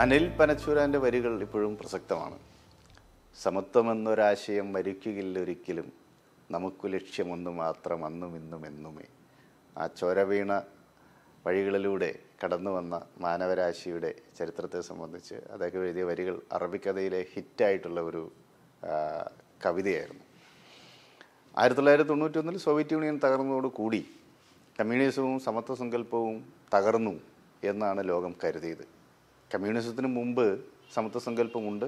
അനിൽ പനച്ചൂരാൻ്റെ വരികൾ ഇപ്പോഴും പ്രസക്തമാണ് സമത്വമെന്നൊരാശയം മരിക്കുകയില്ലൊരിക്കലും നമുക്കു ലക്ഷ്യമൊന്നു മാത്രം അന്നും ഇന്നും എന്നുമേ ആ ചോര വീണ വഴികളിലൂടെ കടന്നു വന്ന മാനവരാശിയുടെ ചരിത്രത്തെ സംബന്ധിച്ച് അദ്ദേഹം എഴുതിയ വരികൾ അറബിക്കഥയിലെ ഹിറ്റായിട്ടുള്ള ഒരു ആ, കവിതയായിരുന്നു ആയിരത്തി തൊള്ളായിരത്തി തൊണ്ണൂറ്റി ഒന്നിൽ സോവിയറ്റ് യൂണിയൻ തകർന്നതോടുകൂടി കമ്മ്യൂണിസവും സമത്വ സങ്കല്പവും തകർന്നു എന്നാണ് ലോകം കരുതിയത് കമ്മ്യൂണിസത്തിന് മുമ്പ് സമത്വ സങ്കല്പമുണ്ട്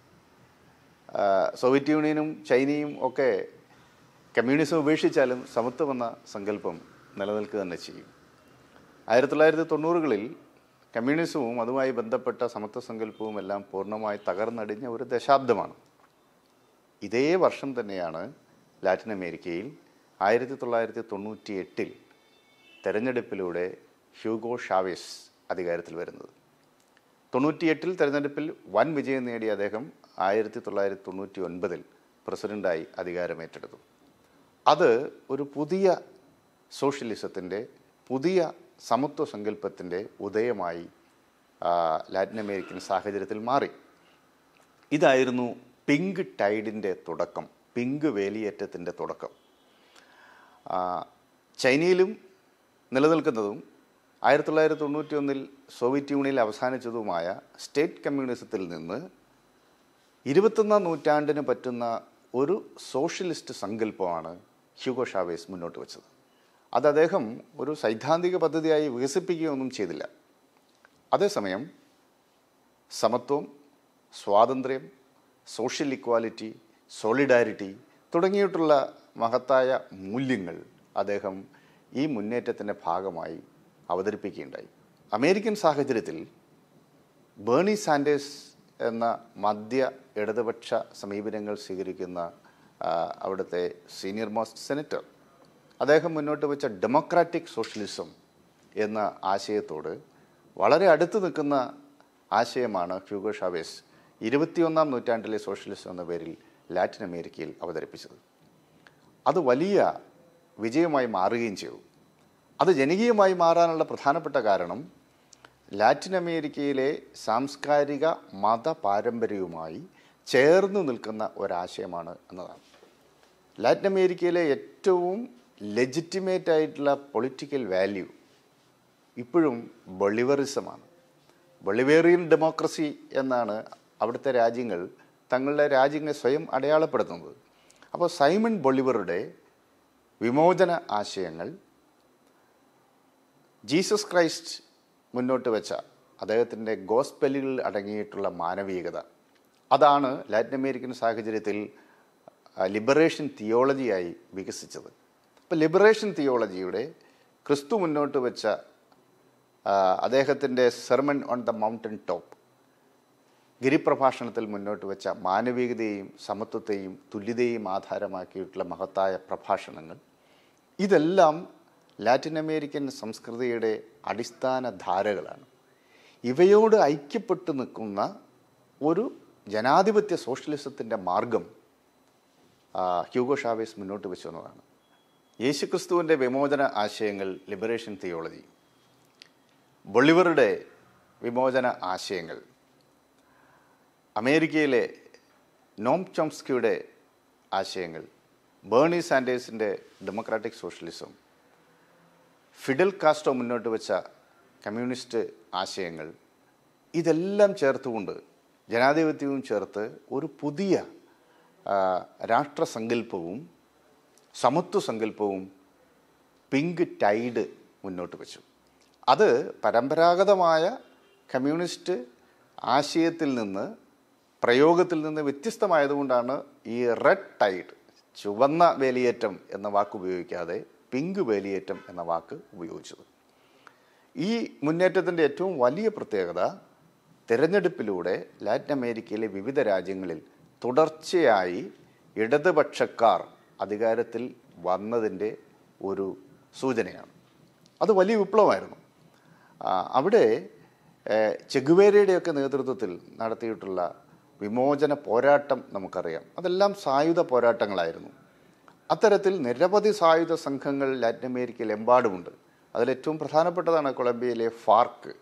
ആ, സോവിയറ്റ് യൂണിയനും ചൈനയും ഒക്കെ കമ്മ്യൂണിസം ഉപേക്ഷിച്ചാലും സമത്വം എന്ന സങ്കല്പം നിലനിൽക്കുക തന്നെ ചെയ്യും ആയിരത്തി തൊള്ളായിരത്തി തൊണ്ണൂറുകളിൽ കമ്മ്യൂണിസവും അതുമായി ബന്ധപ്പെട്ട സമത്വ സങ്കല്പവും എല്ലാം പൂർണ്ണമായി തകർന്നടിഞ്ഞ ഒരു ദശാബ്ദമാണ് ഇതേ വർഷം തന്നെയാണ് ലാറ്റിൻ അമേരിക്കയിൽ ആയിരത്തി തൊള്ളായിരത്തി തൊണ്ണൂറ്റി എട്ടിൽ തെരഞ്ഞെടുപ്പിലൂടെ ഹ്യൂഗോ ഷാവേസ് അധികാരത്തിൽ വരുന്നത് തൊണ്ണൂറ്റിയെട്ടിൽ തെരഞ്ഞെടുപ്പിൽ വൻ വിജയം നേടിയ അദ്ദേഹം ആയിരത്തി തൊള്ളായിരത്തി തൊണ്ണൂറ്റി ഒൻപതിൽ പ്രസിഡൻ്റായി അധികാരമേറ്റെടുത്തു അത് ഒരു പുതിയ സോഷ്യലിസത്തിൻ്റെ പുതിയ സമത്വ സങ്കല്പത്തിൻ്റെ ഉദയമായി ആ, ലാറ്റിൻ അമേരിക്കൻ സാഹചര്യത്തിൽ മാറി ഇതായിരുന്നു പിങ്ക് ടൈഡിൻ്റെ തുടക്കം പിങ്ക് വേലിയേറ്റത്തിൻ്റെ തുടക്കം ആ, ചൈനയിലും നിലനിൽക്കുന്നതും ആയിരത്തി തൊള്ളായിരത്തി തൊണ്ണൂറ്റി ഒന്നിൽ സോവിയറ്റ് യൂണിയനിൽ അവസാനിച്ചതുമായ സ്റ്റേറ്റ് കമ്മ്യൂണിസത്തിൽ നിന്ന് ഇരുപത്തൊന്നാം നൂറ്റാണ്ടിന് പറ്റുന്ന ഒരു സോഷ്യലിസ്റ്റ് സങ്കല്പമാണ് ഹ്യൂഗോ ഷാവേസ് മുന്നോട്ട് വെച്ചത് അത് അദ്ദേഹം ഒരു സൈദ്ധാന്തിക പദ്ധതിയായി വികസിപ്പിക്കുകയൊന്നും ചെയ്തില്ല അതേസമയം സമത്വം സ്വാതന്ത്ര്യം സോഷ്യൽ ഇക്വാലിറ്റി സോളിഡാരിറ്റി തുടങ്ങിയിട്ടുള്ള മഹത്തായ മൂല്യങ്ങൾ അദ്ദേഹം ഈ മുന്നേറ്റത്തിൻ്റെ ഭാഗമായി അവതരിപ്പിക്കുകയുണ്ടായി അമേരിക്കൻ സാഹചര്യത്തിൽ ബേണി സാൻഡേഴ്സ് എന്ന മധ്യ ഇടതുപക്ഷ സമീപനങ്ങൾ സ്വീകരിക്കുന്ന ആ, അവിടുത്തെ സീനിയർ മോസ്റ്റ് സെനറ്റർ അദ്ദേഹം മുന്നോട്ട് വെച്ച ഡെമോക്രാറ്റിക് സോഷ്യലിസം എന്ന ആശയത്തോട് വളരെ അടുത്ത് നിൽക്കുന്ന ആശയമാണ് ഹ്യൂഗോ ഷാവേസ് ഇരുപത്തിയൊന്നാം നൂറ്റാണ്ടിലെ സോഷ്യലിസം എന്ന പേരിൽ ലാറ്റിൻ അമേരിക്കയിൽ അവതരിപ്പിച്ചത് അത് വലിയ വിജയമായി മാറുകയും ചെയ്തു അത് ജനകീയമായി മാറാനുള്ള പ്രധാനപ്പെട്ട കാരണം ലാറ്റിൻ അമേരിക്കയിലെ സാംസ്കാരിക മത പാരമ്പര്യവുമായി ചേർന്ന് നിൽക്കുന്ന ഒരാശയമാണ് എന്നതാണ് ലാറ്റിൻ അമേരിക്കയിലെ ഏറ്റവും ലെജിറ്റിമേറ്റ് ആയിട്ടുള്ള പൊളിറ്റിക്കൽ വാല്യൂ ഇപ്പോഴും ബൊളിവറിസമാണ് ബൊളിവേറിയൻ ഡെമോക്രസി എന്നാണ് അവിടുത്തെ രാജ്യങ്ങൾ തങ്ങളുടെ രാജ്യങ്ങളെ സ്വയം അടയാളപ്പെടുത്തുന്നത് അപ്പോൾ സൈമൺ ബൊളിവറുടെ വിമോചന ആശയങ്ങൾ ജീസസ് ക്രൈസ്റ്റ് മുന്നോട്ട് വെച്ച അദ്ദേഹത്തിൻ്റെ ഗോസ്പെല്ലുകളിൽ അടങ്ങിയിട്ടുള്ള മാനവികത അതാണ് ലാറ്റിൻ അമേരിക്കൻ സാഹചര്യത്തിൽ ലിബറേഷൻ തിയോളജിയായി വികസിച്ചത് അപ്പോൾ ലിബറേഷൻ തിയോളജിയുടെ ക്രിസ്തു മുന്നോട്ട് വെച്ച ആ, അദ്ദേഹത്തിൻ്റെ sermon on the mountain top ഗിരിപ്രഭാഷണത്തിൽ മുന്നോട്ട് വെച്ച മാനവികതയെയും സമത്വത്തെയും തുല്യതയെയും ആധാരമാക്കിയിട്ടുള്ള മഹത്തായ പ്രഭാഷണങ്ങൾ ഇതെല്ലാം ലാറ്റിൻ അമേരിക്കൻ സംസ്കൃതിയുടെ അടിസ്ഥാന ധാരകളാണ് ഇവയോട് ഐക്യപ്പെട്ടു നിൽക്കുന്ന ഒരു ജനാധിപത്യ സോഷ്യലിസത്തിൻ്റെ മാർഗം ആ, ഹ്യൂഗോ ഷാവേസ് മുന്നോട്ട് വെച്ചു എന്നതാണ് യേശുക്രിസ്തുവിൻ്റെ വിമോചന ആശയങ്ങൾ ലിബറേഷൻ തിയോളജി ബൊളിവറുടെ വിമോചന ആശയങ്ങൾ അമേരിക്കയിലെ നോം ചോംസ്കിയുടെ ആശയങ്ങൾ ബേണി സാൻഡേഴ്സിൻ്റെ ഡെമോക്രാറ്റിക് സോഷ്യലിസം ഫിഡൽ കാസ്ട്രോ മുന്നോട്ട് വെച്ച കമ്മ്യൂണിസ്റ്റ് ആശയങ്ങൾ ഇതെല്ലാം ചേർത്തുകൊണ്ട് ജനാധിപത്യവും ചേർത്ത് ഒരു പുതിയ ആ, രാഷ്ട്രസങ്കല്പവും സമത്വ സങ്കല്പവും പിങ്ക് ടൈഡ് മുന്നോട്ട് വെച്ചു അത് പരമ്പരാഗതമായ കമ്മ്യൂണിസ്റ്റ് ആശയത്തിൽ നിന്ന് പ്രയോഗത്തിൽ നിന്ന് വ്യത്യസ്തമായതുകൊണ്ടാണ് ഈ റെഡ് ടൈഡ് ചുവന്ന വേലിയേറ്റം എന്ന വാക്ക് ഉപയോഗിക്കാതെ പിങ്ക് വേലിയേറ്റം എന്ന വാക്ക് ഉപയോഗിച്ചത് ഈ മുന്നേറ്റത്തിൻ്റെ ഏറ്റവും വലിയ പ്രത്യേകത തിരഞ്ഞെടുപ്പിലൂടെ ലാറ്റിൻ അമേരിക്കയിലെ വിവിധ രാജ്യങ്ങളിൽ തുടർച്ചയായി ഇടതുപക്ഷക്കാർ അധികാരത്തിൽ വന്നതിൻ്റെ ഒരു സൂചനയാണ് അത് വലിയ വിപ്ലവമായിരുന്നു ആ, അവിടെ ഏഹ്, ചെഗുവേരയുടെയൊക്കെ നേതൃത്വത്തിൽ നടത്തിയിട്ടുള്ള വിമോചന പോരാട്ടം നമുക്കറിയാം അതെല്ലാം സായുധ പോരാട്ടങ്ങളായിരുന്നു അത്തരത്തിൽ നിരവധി സായുധ സംഘങ്ങൾ ലാറ്റിൻ അമേരിക്കയിൽ എമ്പാടുമുണ്ട് അതിലേറ്റവും പ്രധാനപ്പെട്ടതാണ് കൊളംബിയയിലെ FARC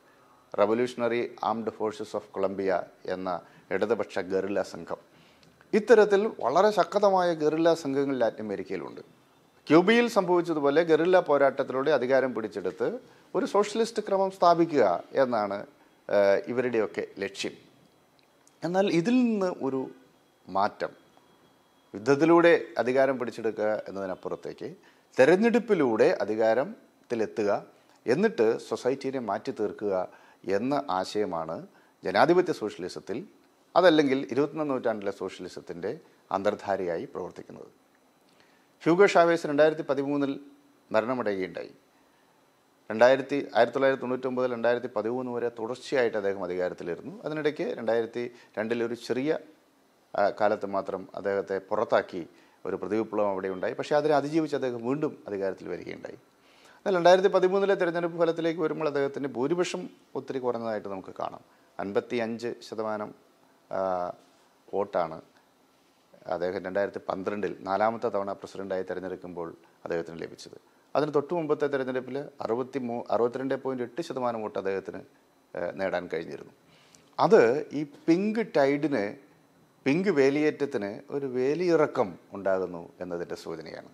revolutionary armed forces of Colombia എന്ന ഇടതുപക്ഷ ഗറില്ല സംഘം ഇത്തരത്തിൽ വളരെ ശക്തമായ ഗറില്ല സംഘങ്ങൾ ലാറ്റിൻ അമേരിക്കയിലുണ്ട് ക്യൂബയിൽ സംഭവിച്ചതുപോലെ ഗറില്ല പോരാട്ടത്തിലൂടെ അധികാരം പിടിച്ചെടുത്ത് ഒരു സോഷ്യലിസ്റ്റ് ക്രമം സ്ഥാപിക്കുക എന്നാണ് ഏഹ്, ഇവരുടെയൊക്കെ ലക്ഷ്യം എന്നാൽ ഇതിൽ നിന്ന് ഒരു മാറ്റം യുദ്ധത്തിലൂടെ അധികാരം പിടിച്ചെടുക്കുക എന്നതിനപ്പുറത്തേക്ക് തെരഞ്ഞെടുപ്പിലൂടെ അധികാരത്തിലെത്തുക എന്നിട്ട് സൊസൈറ്റിനെ മാറ്റി തീർക്കുക എന്ന ആശയമാണ് ജനാധിപത്യ സോഷ്യലിസത്തിൽ അതല്ലെങ്കിൽ ഇരുപത്തൊന്നാം നൂറ്റാണ്ടിലെ സോഷ്യലിസത്തിൻ്റെ അന്തർധാരയായി പ്രവർത്തിക്കുന്നത് ഹ്യൂഗോ ഷാവേസ് രണ്ടായിരത്തി പതിമൂന്നിൽ മരണമടയുകയുണ്ടായി രണ്ടായിരത്തി ആയിരത്തി തൊള്ളായിരത്തി തൊണ്ണൂറ്റൊമ്പതിൽ രണ്ടായിരത്തി പതിമൂന്ന് വരെ തുടർച്ചയായിട്ട് അദ്ദേഹം അധികാരത്തിലിരുന്നു അതിനിടയ്ക്ക് രണ്ടായിരത്തി രണ്ടിൽ ഒരു ചെറിയ ആ, കാലത്ത് മാത്രം അദ്ദേഹത്തെ പുറത്താക്കി ഒരു പ്രതിവിപ്ലവം അവിടെ ഉണ്ടായി പക്ഷേ അതിനെ അതിജീവിച്ച് അദ്ദേഹം വീണ്ടും അധികാരത്തിൽ വരികയുണ്ടായി എന്നാൽ രണ്ടായിരത്തി പതിമൂന്നിലെ തെരഞ്ഞെടുപ്പ് ഫലത്തിലേക്ക് വരുമ്പോൾ അദ്ദേഹത്തിൻ്റെ ഭൂരിപക്ഷം ഒത്തിരി കുറഞ്ഞതായിട്ട് നമുക്ക് കാണാം അൻപത്തി അഞ്ച് ശതമാനം ആ, വോട്ടാണ് അദ്ദേഹം രണ്ടായിരത്തി പന്ത്രണ്ടിൽ നാലാമത്തെ തവണ പ്രസിഡന്റായി തിരഞ്ഞെടുക്കുമ്പോൾ അദ്ദേഹത്തിന് ലഭിച്ചത് അതിന് തൊട്ടു മുമ്പത്തെ തെരഞ്ഞെടുപ്പിൽ അറുപത്തി മൂ അറുപത്തിരണ്ട് പോയിൻറ്റ് എട്ട് ശതമാനം വോട്ട് അദ്ദേഹത്തിന് ഏഹ്, നേടാൻ കഴിഞ്ഞിരുന്നു അത് ഈ പിങ്ക് ടൈഡിന് പിങ്ക് വേലിയേറ്റത്തിന് ഒരു വേലിയിറക്കം ഉണ്ടാകുന്നു എന്നതിൻ്റെ സൂചനയാണ്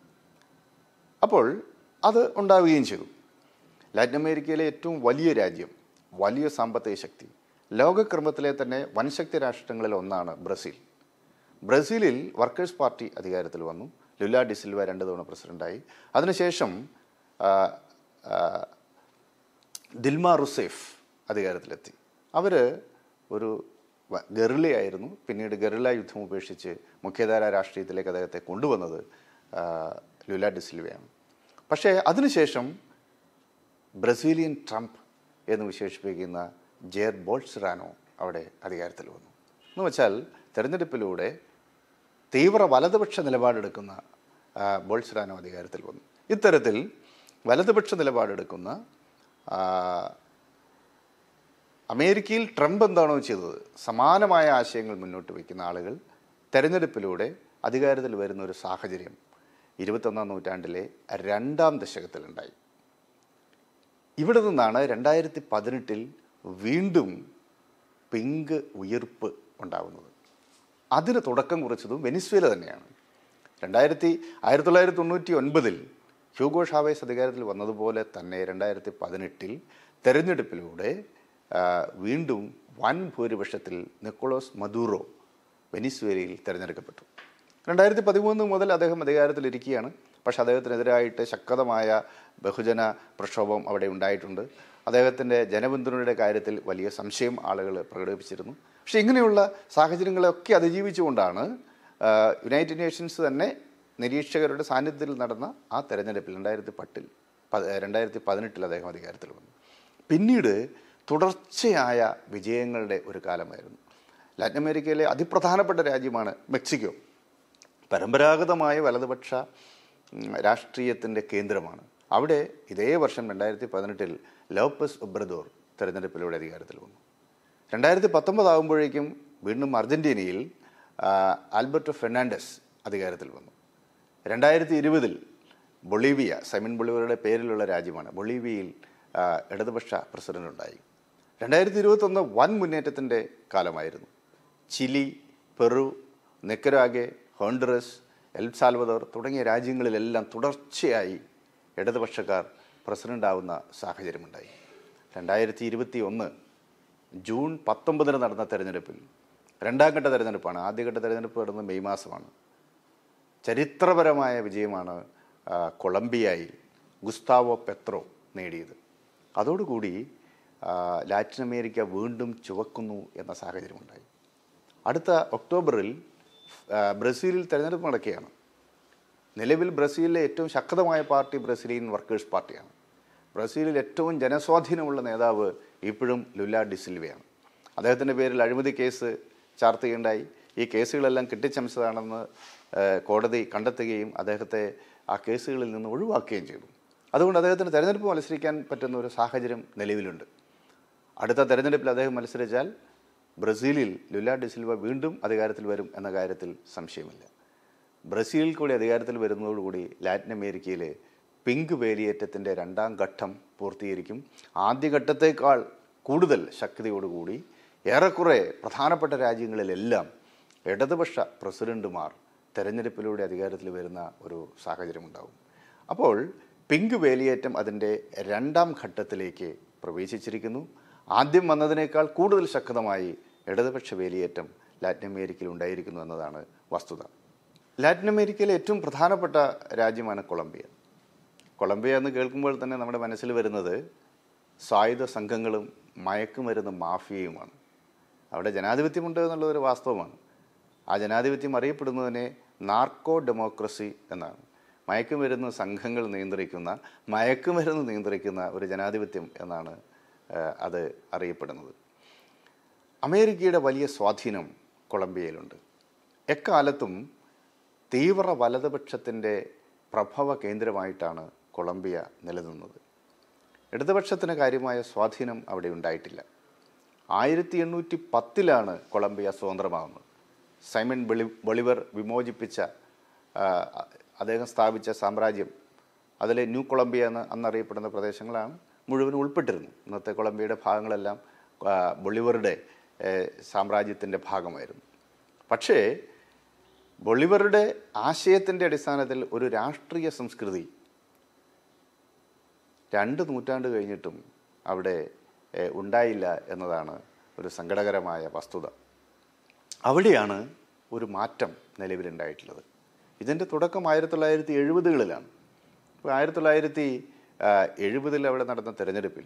അപ്പോൾ അത് ഉണ്ടാവുകയും ചെയ്തു ലാറ്റിൻ അമേരിക്കയിലെ ഏറ്റവും വലിയ രാജ്യം വലിയ സാമ്പത്തിക ശക്തി ലോകക്രമത്തിലെ തന്നെ വൻശക്തി രാഷ്ട്രങ്ങളിൽ ഒന്നാണ് ബ്രസീൽ ബ്രസീലിൽ വർക്കേഴ്സ് പാർട്ടി അധികാരത്തിൽ വന്നു ലുല ഡിസിൽവ രണ്ട് തവണ പ്രസിഡന്റായി അതിനുശേഷം ആ, ആ, ദിൽമ റുസേഫ് അധികാരത്തിലെത്തി അവർ ഒരു വ- ഗറില്ലയായിരുന്നു പിന്നീട് ഗറില്ല യുദ്ധം ഉപേക്ഷിച്ച് മുഖ്യധാര രാഷ്ട്രീയത്തിലേക്ക് അദ്ദേഹത്തെ കൊണ്ടുവന്നത് ആ, ലുല ഡിസിൽവയാണ് പക്ഷേ അതിനുശേഷം ബ്രസീലിയൻ ട്രംപ് എന്ന് വിശേഷിപ്പിക്കുന്ന ജെയർ ബോൾസ്റാനോ അവിടെ അധികാരത്തിൽ വന്നു എന്ന് വെച്ചാൽ തെരഞ്ഞെടുപ്പിലൂടെ തീവ്ര വലതുപക്ഷ നിലപാടെടുക്കുന്ന ആ, ബോൾസ്റാനോ അധികാരത്തിൽ വന്നു ഇത്തരത്തിൽ വലതുപക്ഷ നിലപാടെടുക്കുന്ന ആ, അമേരിക്കയിൽ ട്രംപ് എന്താണോ ചെയ്തത് സമാനമായ ആശയങ്ങൾ മുന്നോട്ട് വയ്ക്കുന്ന ആളുകൾ തെരഞ്ഞെടുപ്പിലൂടെ അധികാരത്തിൽ വരുന്ന ഒരു സാഹചര്യം ഇരുപത്തൊന്നാം നൂറ്റാണ്ടിലെ രണ്ടാം ദശകത്തിലുണ്ടായി ഇവിടെ നിന്നാണ് രണ്ടായിരത്തി പതിനെട്ടിൽ വീണ്ടും പിങ്ക് ഉയർപ്പ് ഉണ്ടാകുന്നത് അതിന് തുടക്കം കുറിച്ചതും വെനിസ്വേല തന്നെയാണ് രണ്ടായിരത്തി ആയിരത്തി തൊള്ളായിരത്തി തൊണ്ണൂറ്റി ഒൻപതിൽ ഹ്യൂഗോ ഷാവേസ് അധികാരത്തിൽ വന്നതുപോലെ തന്നെ രണ്ടായിരത്തി പതിനെട്ടിൽ തെരഞ്ഞെടുപ്പിലൂടെ ആ, വീണ്ടും വൻ ഭൂരിപക്ഷത്തിൽ നിക്കോളോസ് മദൂറോ വെനിസ്വേലയിൽ തിരഞ്ഞെടുക്കപ്പെട്ടു രണ്ടായിരത്തി പതിമൂന്ന് മുതൽ അദ്ദേഹം അധികാരത്തിലിരിക്കുകയാണ് പക്ഷേ അദ്ദേഹത്തിനെതിരായിട്ട് ശക്തമായ ബഹുജന പ്രക്ഷോഭം അവിടെ ഉണ്ടായിട്ടുണ്ട് അദ്ദേഹത്തിൻ്റെ ജനപിന്തുണയുടെ കാര്യത്തിൽ വലിയ സംശയം ആളുകൾ പ്രകടിപ്പിച്ചിരുന്നു പക്ഷേ ഇങ്ങനെയുള്ള സാഹചര്യങ്ങളെയൊക്കെ അതിജീവിച്ചുകൊണ്ടാണ് ആ, യുണൈറ്റഡ് നേഷൻസ് തന്നെ നിരീക്ഷകരുടെ സാന്നിധ്യത്തിൽ നടന്ന ആ തെരഞ്ഞെടുപ്പിൽ രണ്ടായിരത്തി പത്തിൽ രണ്ടായിരത്തി പതിനെട്ടിൽ അദ്ദേഹം അധികാരത്തിൽ വന്നു പിന്നീട് തുടർച്ചയായ വിജയങ്ങളുടെ ഒരു കാലമായിരുന്നു ലാറ്റിൻ അമേരിക്കയിലെ അതിപ്രധാനപ്പെട്ട രാജ്യമാണ് മെക്സിക്കോ പരമ്പരാഗതമായ വലതുപക്ഷ ഉം, രാഷ്ട്രീയത്തിൻ്റെ കേന്ദ്രമാണ് അവിടെ ഇതേ വർഷം രണ്ടായിരത്തി പതിനെട്ടിൽ ലോപ്പസ് ഒബ്രദോർ തെരഞ്ഞെടുപ്പിലൂടെ അധികാരത്തിൽ വന്നു രണ്ടായിരത്തി പത്തൊമ്പതാകുമ്പോഴേക്കും വീണ്ടും അർജൻറ്റീനയിൽ ആ, ആൽബർട്ടോ ഫെർണാണ്ടസ് അധികാരത്തിൽ വന്നു രണ്ടായിരത്തി ഇരുപതിൽ ബൊളീവിയ സൈമൺ ബൊളീവിയയുടെ പേരിലുള്ള രാജ്യമാണ് ബൊളീവിയയിൽ ആ, ഇടതുപക്ഷ പ്രസിഡന്റ് ഉണ്ടായി രണ്ടായിരത്തി ഇരുപത്തൊന്ന് വൻ മുന്നേറ്റത്തിൻ്റെ കാലമായിരുന്നു Chile Peru Nicaragua Honduras El Salvador തുടങ്ങിയ രാജ്യങ്ങളിലെല്ലാം തുടർച്ചയായി ഇടതുപക്ഷക്കാർ പ്രസിഡൻ്റാവുന്ന സാഹചര്യമുണ്ടായി രണ്ടായിരത്തി ഇരുപത്തി ഒന്ന് ജൂൺ പത്തൊമ്പതിന് നടന്ന തെരഞ്ഞെടുപ്പിൽ രണ്ടാം ഘട്ട തെരഞ്ഞെടുപ്പാണ് ആദ്യഘട്ട തെരഞ്ഞെടുപ്പ് നടന്നത് മെയ് മാസമാണ് ചരിത്രപരമായ വിജയമാണ് ആ, കൊളംബിയയിൽ ഗുസ്താവോ പെത്രോ നേടിയത് അതോടുകൂടി ആ, ലാറ്റിൻ അമേരിക്ക വീണ്ടും ചുവക്കുന്നു എന്ന സാഹചര്യമുണ്ടായി അടുത്ത ഒക്ടോബറിൽ ആ, ബ്രസീലിൽ തെരഞ്ഞെടുപ്പ് നടക്കുകയാണ് നിലവിൽ ബ്രസീലിലെ ഏറ്റവും ശക്തമായ പാർട്ടി ബ്രസീലിയൻ വർക്കേഴ്സ് പാർട്ടിയാണ് ബ്രസീലിൽ ഏറ്റവും ജനസ്വാധീനമുള്ള നേതാവ് ഇപ്പോഴും ലുല ഡിസിൽവയാണ് അദ്ദേഹത്തിൻ്റെ പേരിൽ അഴിമതി കേസ് ചാർത്തുകയുണ്ടായി ഈ കേസുകളെല്ലാം കെട്ടിച്ചമച്ചതാണെന്ന് ഏഹ്, കോടതി കണ്ടെത്തുകയും അദ്ദേഹത്തെ ആ കേസുകളിൽ നിന്ന് ഒഴിവാക്കുകയും ചെയ്തു അതുകൊണ്ട് അദ്ദേഹത്തിന് തെരഞ്ഞെടുപ്പ് മത്സരിക്കാൻ പറ്റുന്ന ഒരു സാഹചര്യം നിലവിലുണ്ട് അടുത്ത തെരഞ്ഞെടുപ്പിൽ അദ്ദേഹം മത്സരിച്ചാൽ ബ്രസീലിൽ ലുല ഡിസിൽവ വീണ്ടും അധികാരത്തിൽ വരും എന്ന കാര്യത്തിൽ സംശയമില്ല ബ്രസീലിൽ കൂടി അധികാരത്തിൽ വരുന്നതോടുകൂടി ലാറ്റിൻ അമേരിക്കയിലെ പിങ്ക് വേലിയേറ്റത്തിൻ്റെ രണ്ടാം ഘട്ടം പൂർത്തീകരിക്കും ആദ്യഘട്ടത്തേക്കാൾ കൂടുതൽ ശക്തിയോടുകൂടി ഏറെക്കുറെ പ്രധാനപ്പെട്ട രാജ്യങ്ങളിലെല്ലാം ഇടതുപക്ഷ പ്രസിഡന്റുമാർ തെരഞ്ഞെടുപ്പിലൂടെ അധികാരത്തിൽ വരുന്ന ഒരു സാഹചര്യമുണ്ടാവും അപ്പോൾ പിങ്ക് വേലിയേറ്റം അതിൻ്റെ രണ്ടാം ഘട്ടത്തിലേക്ക് പ്രവേശിച്ചിരിക്കുന്നു ആദ്യം വന്നതിനേക്കാൾ കൂടുതൽ ശക്തമായി ഇടതുപക്ഷ വേലിയേറ്റം ലാറ്റിൻ അമേരിക്കയിൽ ഉണ്ടായിരിക്കുന്നു എന്നതാണ് വസ്തുത ലാറ്റിൻ അമേരിക്കയിലെ ഏറ്റവും പ്രധാനപ്പെട്ട രാജ്യമാണ് കൊളംബിയ കൊളംബിയ എന്ന് കേൾക്കുമ്പോൾ തന്നെ നമ്മുടെ മനസ്സിൽ വരുന്നത് സായുധ സംഘങ്ങളും മയക്കുമരുന്ന് മാഫിയയുമാണ് അവിടെ ജനാധിപത്യമുണ്ട് എന്നുള്ളതൊരു വാസ്തവമാണ് ആ ജനാധിപത്യം അറിയപ്പെടുന്നതിനെ നാർക്കോ ഡെമോക്രസി എന്നാണ് മയക്കുമരുന്ന് സംഘങ്ങൾ നിയന്ത്രിക്കുന്ന മയക്കുമരുന്ന് നിയന്ത്രിക്കുന്ന ഒരു ജനാധിപത്യം എന്നാണ് ഏഹ്, അത് അറിയപ്പെടുന്നത് അമേരിക്കയുടെ വലിയ സ്വാധീനം കൊളംബിയയിലുണ്ട് എക്കാലത്തും തീവ്ര വലതുപക്ഷത്തിൻ്റെ പ്രഭവ കേന്ദ്രമായിട്ടാണ് കൊളംബിയ നിലനിന്നത് ഇടതുപക്ഷത്തിന് കാര്യമായ സ്വാധീനം അവിടെ ഉണ്ടായിട്ടില്ല ആയിരത്തി എണ്ണൂറ്റി പത്തിലാണ് കൊളംബിയ സ്വതന്ത്രമാകുന്നത് സൈമൺ ബൊളി ബൊളിവർ വിമോചിപ്പിച്ച ആ, അദ്ദേഹം സ്ഥാപിച്ച സാമ്രാജ്യം അതിലെ ന്യൂ കൊളംബിയ എന്ന് അന്നറിയപ്പെടുന്ന പ്രദേശങ്ങളാണ് മുഴുവൻ ഉൾപ്പെട്ടിരുന്നു ഇന്നത്തെ കൊളംബിയയുടെ ഭാഗങ്ങളെല്ലാം ആ, ബൊളിവറുടെ സാമ്രാജ്യത്തിൻ്റെ ഭാഗമായിരുന്നു പക്ഷേ ബൊളിവറുടെ ആശയത്തിൻ്റെ അടിസ്ഥാനത്തിൽ ഒരു രാഷ്ട്രീയ സംസ്കൃതി രണ്ട് നൂറ്റാണ്ട് കഴിഞ്ഞിട്ടും അവിടെ ഏഹ്, ഉണ്ടായില്ല എന്നതാണ് ഒരു സങ്കടകരമായ വസ്തുത അവിടെയാണ് ഒരു മാറ്റം നിലവിലുണ്ടായിട്ടുള്ളത് ഇതിൻ്റെ തുടക്കം ആയിരത്തി തൊള്ളായിരത്തി എഴുപതുകളിലാണ് ഇപ്പോൾ ആയിരത്തി തൊള്ളായിരത്തി എഴുപതിൽ അവിടെ നടന്ന തെരഞ്ഞെടുപ്പിൽ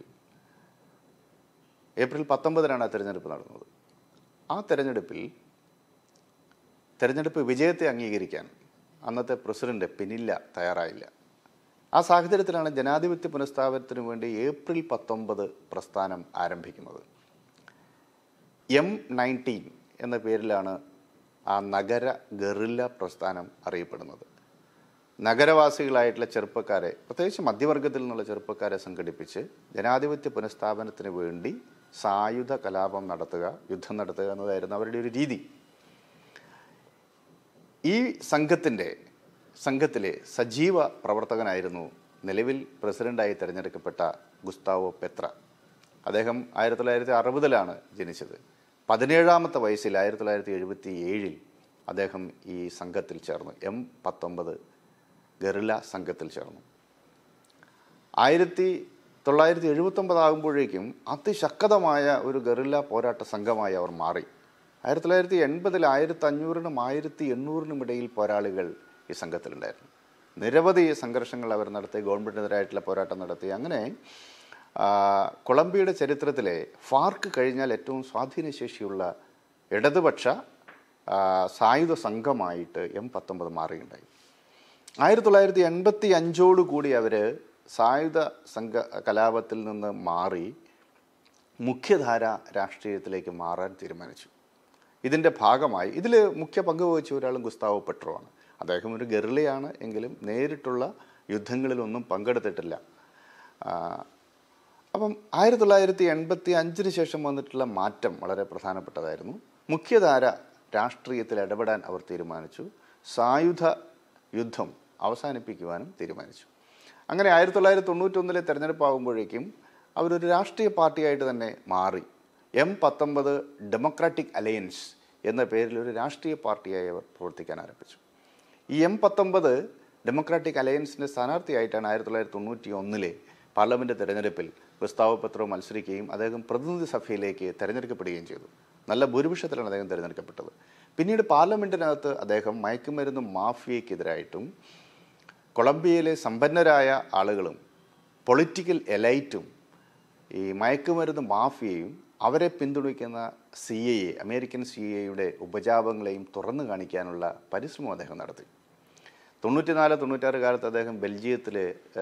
ഏപ്രിൽ പത്തൊമ്പതിനാണ് ആ തെരഞ്ഞെടുപ്പ് നടന്നത് ആ തെരഞ്ഞെടുപ്പിൽ തെരഞ്ഞെടുപ്പ് വിജയത്തെ അംഗീകരിക്കാൻ അന്നത്തെ പ്രസിഡന്റ് പിനില്ല തയ്യാറായില്ല ആ സാഹചര്യത്തിലാണ് ജനാധിപത്യ പുനഃസ്ഥാപനത്തിന് വേണ്ടി ഏപ്രിൽ പത്തൊമ്പത് പ്രസ്ഥാനം ആരംഭിക്കുന്നത് എം നയൻറ്റീൻ എന്ന പേരിലാണ് ആ നഗര ഗറില്ല പ്രസ്ഥാനം അറിയപ്പെടുന്നത് നഗരവാസികളായിട്ടുള്ള ചെറുപ്പക്കാരെ പ്രത്യേകിച്ച് മധ്യവർഗത്തിൽ നിന്നുള്ള ചെറുപ്പക്കാരെ സംഘടിപ്പിച്ച് ജനാധിപത്യ പുനഃസ്ഥാപനത്തിന് വേണ്ടി സായുധ കലാപം നടത്തുക യുദ്ധം നടത്തുക എന്നതായിരുന്നു അവരുടെ ഒരു രീതി ഈ സംഘത്തിൻ്റെ സംഘത്തിലെ സജീവ പ്രവർത്തകനായിരുന്നു നിലവിൽ പ്രസിഡന്റായി തിരഞ്ഞെടുക്കപ്പെട്ട ഗുസ്താവോ പെത്ര അദ്ദേഹം ആയിരത്തി തൊള്ളായിരത്തി അറുപതിലാണ് ജനിച്ചത് പതിനേഴാമത്തെ വയസ്സിൽ ആയിരത്തി തൊള്ളായിരത്തി എഴുപത്തി ഏഴിൽ അദ്ദേഹം ഈ സംഘത്തിൽ ചേർന്നു എം പത്തൊമ്പത് ഗറില്ല സംഘത്തിൽ ചേർന്നു ആയിരത്തി തൊള്ളായിരത്തി എഴുപത്തൊമ്പതാകുമ്പോഴേക്കും അതിശക്തമായ ഒരു ഗറില്ല പോരാട്ട സംഘമായി അവർ മാറി ആയിരത്തി തൊള്ളായിരത്തി എൺപതിൽ ആയിരത്തി അഞ്ഞൂറിനും ആയിരത്തി എണ്ണൂറിനും ഇടയിൽ പോരാളികൾ ഈ സംഘത്തിലുണ്ടായിരുന്നു നിരവധി സംഘർഷങ്ങൾ അവർ നടത്തി ഗവൺമെൻറ്റിനെതിരായിട്ടുള്ള പോരാട്ടം നടത്തി അങ്ങനെ ആ, കൊളംബിയയുടെ ചരിത്രത്തിലെ ഫാർക്ക് കഴിഞ്ഞാൽ ഏറ്റവും സ്വാധീനശേഷിയുള്ള ഇടതുപക്ഷ ആ, സായുധ സംഘമായിട്ട് എം പത്തൊമ്പത് മാറുകയുണ്ടായി ആയിരത്തി തൊള്ളായിരത്തി എൺപത്തി അഞ്ചോടുകൂടി അവർ സായുധ സംഘ കലാപത്തിൽ നിന്ന് മാറി മുഖ്യധാര രാഷ്ട്രീയത്തിലേക്ക് മാറാൻ തീരുമാനിച്ചു ഇതിൻ്റെ ഭാഗമായി ഇതിൽ മുഖ്യ പങ്ക് വഹിച്ച ഒരാളും ഗുസ്താവോ പെട്രോ ആണ് അദ്ദേഹം ഒരു ഗറിലയാണ് എങ്കിലും നേരിട്ടുള്ള യുദ്ധങ്ങളിലൊന്നും പങ്കെടുത്തിട്ടില്ല ആ, അപ്പം ആയിരത്തി തൊള്ളായിരത്തി എൺപത്തി അഞ്ചിന് ശേഷം വന്നിട്ടുള്ള മാറ്റം വളരെ പ്രധാനപ്പെട്ടതായിരുന്നു മുഖ്യധാര രാഷ്ട്രീയത്തിൽ ഇടപെടാൻ അവർ തീരുമാനിച്ചു സായുധ യുദ്ധം അവസാനിപ്പിക്കുവാനും തീരുമാനിച്ചു അങ്ങനെ ആയിരത്തി തൊള്ളായിരത്തി തൊണ്ണൂറ്റൊന്നിലെ തെരഞ്ഞെടുപ്പാകുമ്പോഴേക്കും അവരൊരു രാഷ്ട്രീയ പാർട്ടിയായിട്ട് തന്നെ മാറി എം പത്തൊമ്പത് ഡെമോക്രാറ്റിക് അലയൻസ് എന്ന പേരിൽ ഒരു രാഷ്ട്രീയ പാർട്ടിയായി അവർ പ്രവർത്തിക്കാൻ ആരംഭിച്ചു ഈ എം പത്തൊമ്പത് ഡെമോക്രാറ്റിക് അലയൻസിൻ്റെ സ്ഥാനാർത്ഥിയായിട്ടാണ് ആയിരത്തി തൊള്ളായിരത്തി തൊണ്ണൂറ്റി ഒന്നിലെ പാർലമെൻറ്റ് തെരഞ്ഞെടുപ്പിൽ ഗുസ്താവോ പെത്രോ മത്സരിക്കുകയും അദ്ദേഹം പ്രതിനിധി സഭയിലേക്ക് തെരഞ്ഞെടുക്കപ്പെടുകയും ചെയ്തു നല്ല ഭൂരിപക്ഷത്തിലാണ് അദ്ദേഹം തിരഞ്ഞെടുക്കപ്പെട്ടത് പിന്നീട് പാർലമെൻറ്റിനകത്ത് അദ്ദേഹം മയക്കുമരുന്ന് മാഫിയയ്ക്കെതിരായിട്ടും കൊളംബിയയിലെ സമ്പന്നരായ ആളുകളും പൊളിറ്റിക്കൽ എലൈറ്റും ഈ മയക്കുമരുന്ന് മാഫിയയും അവരെ പിന്തുണയ്ക്കുന്ന C A A American C എയുടെ ഉപജാപങ്ങളെയും തുറന്നു കാണിക്കാനുള്ള പരിശ്രമം അദ്ദേഹം നടത്തി തൊണ്ണൂറ്റിനാല് തൊണ്ണൂറ്റാറ് കാലത്ത് അദ്ദേഹം ബെൽജിയത്തിൽ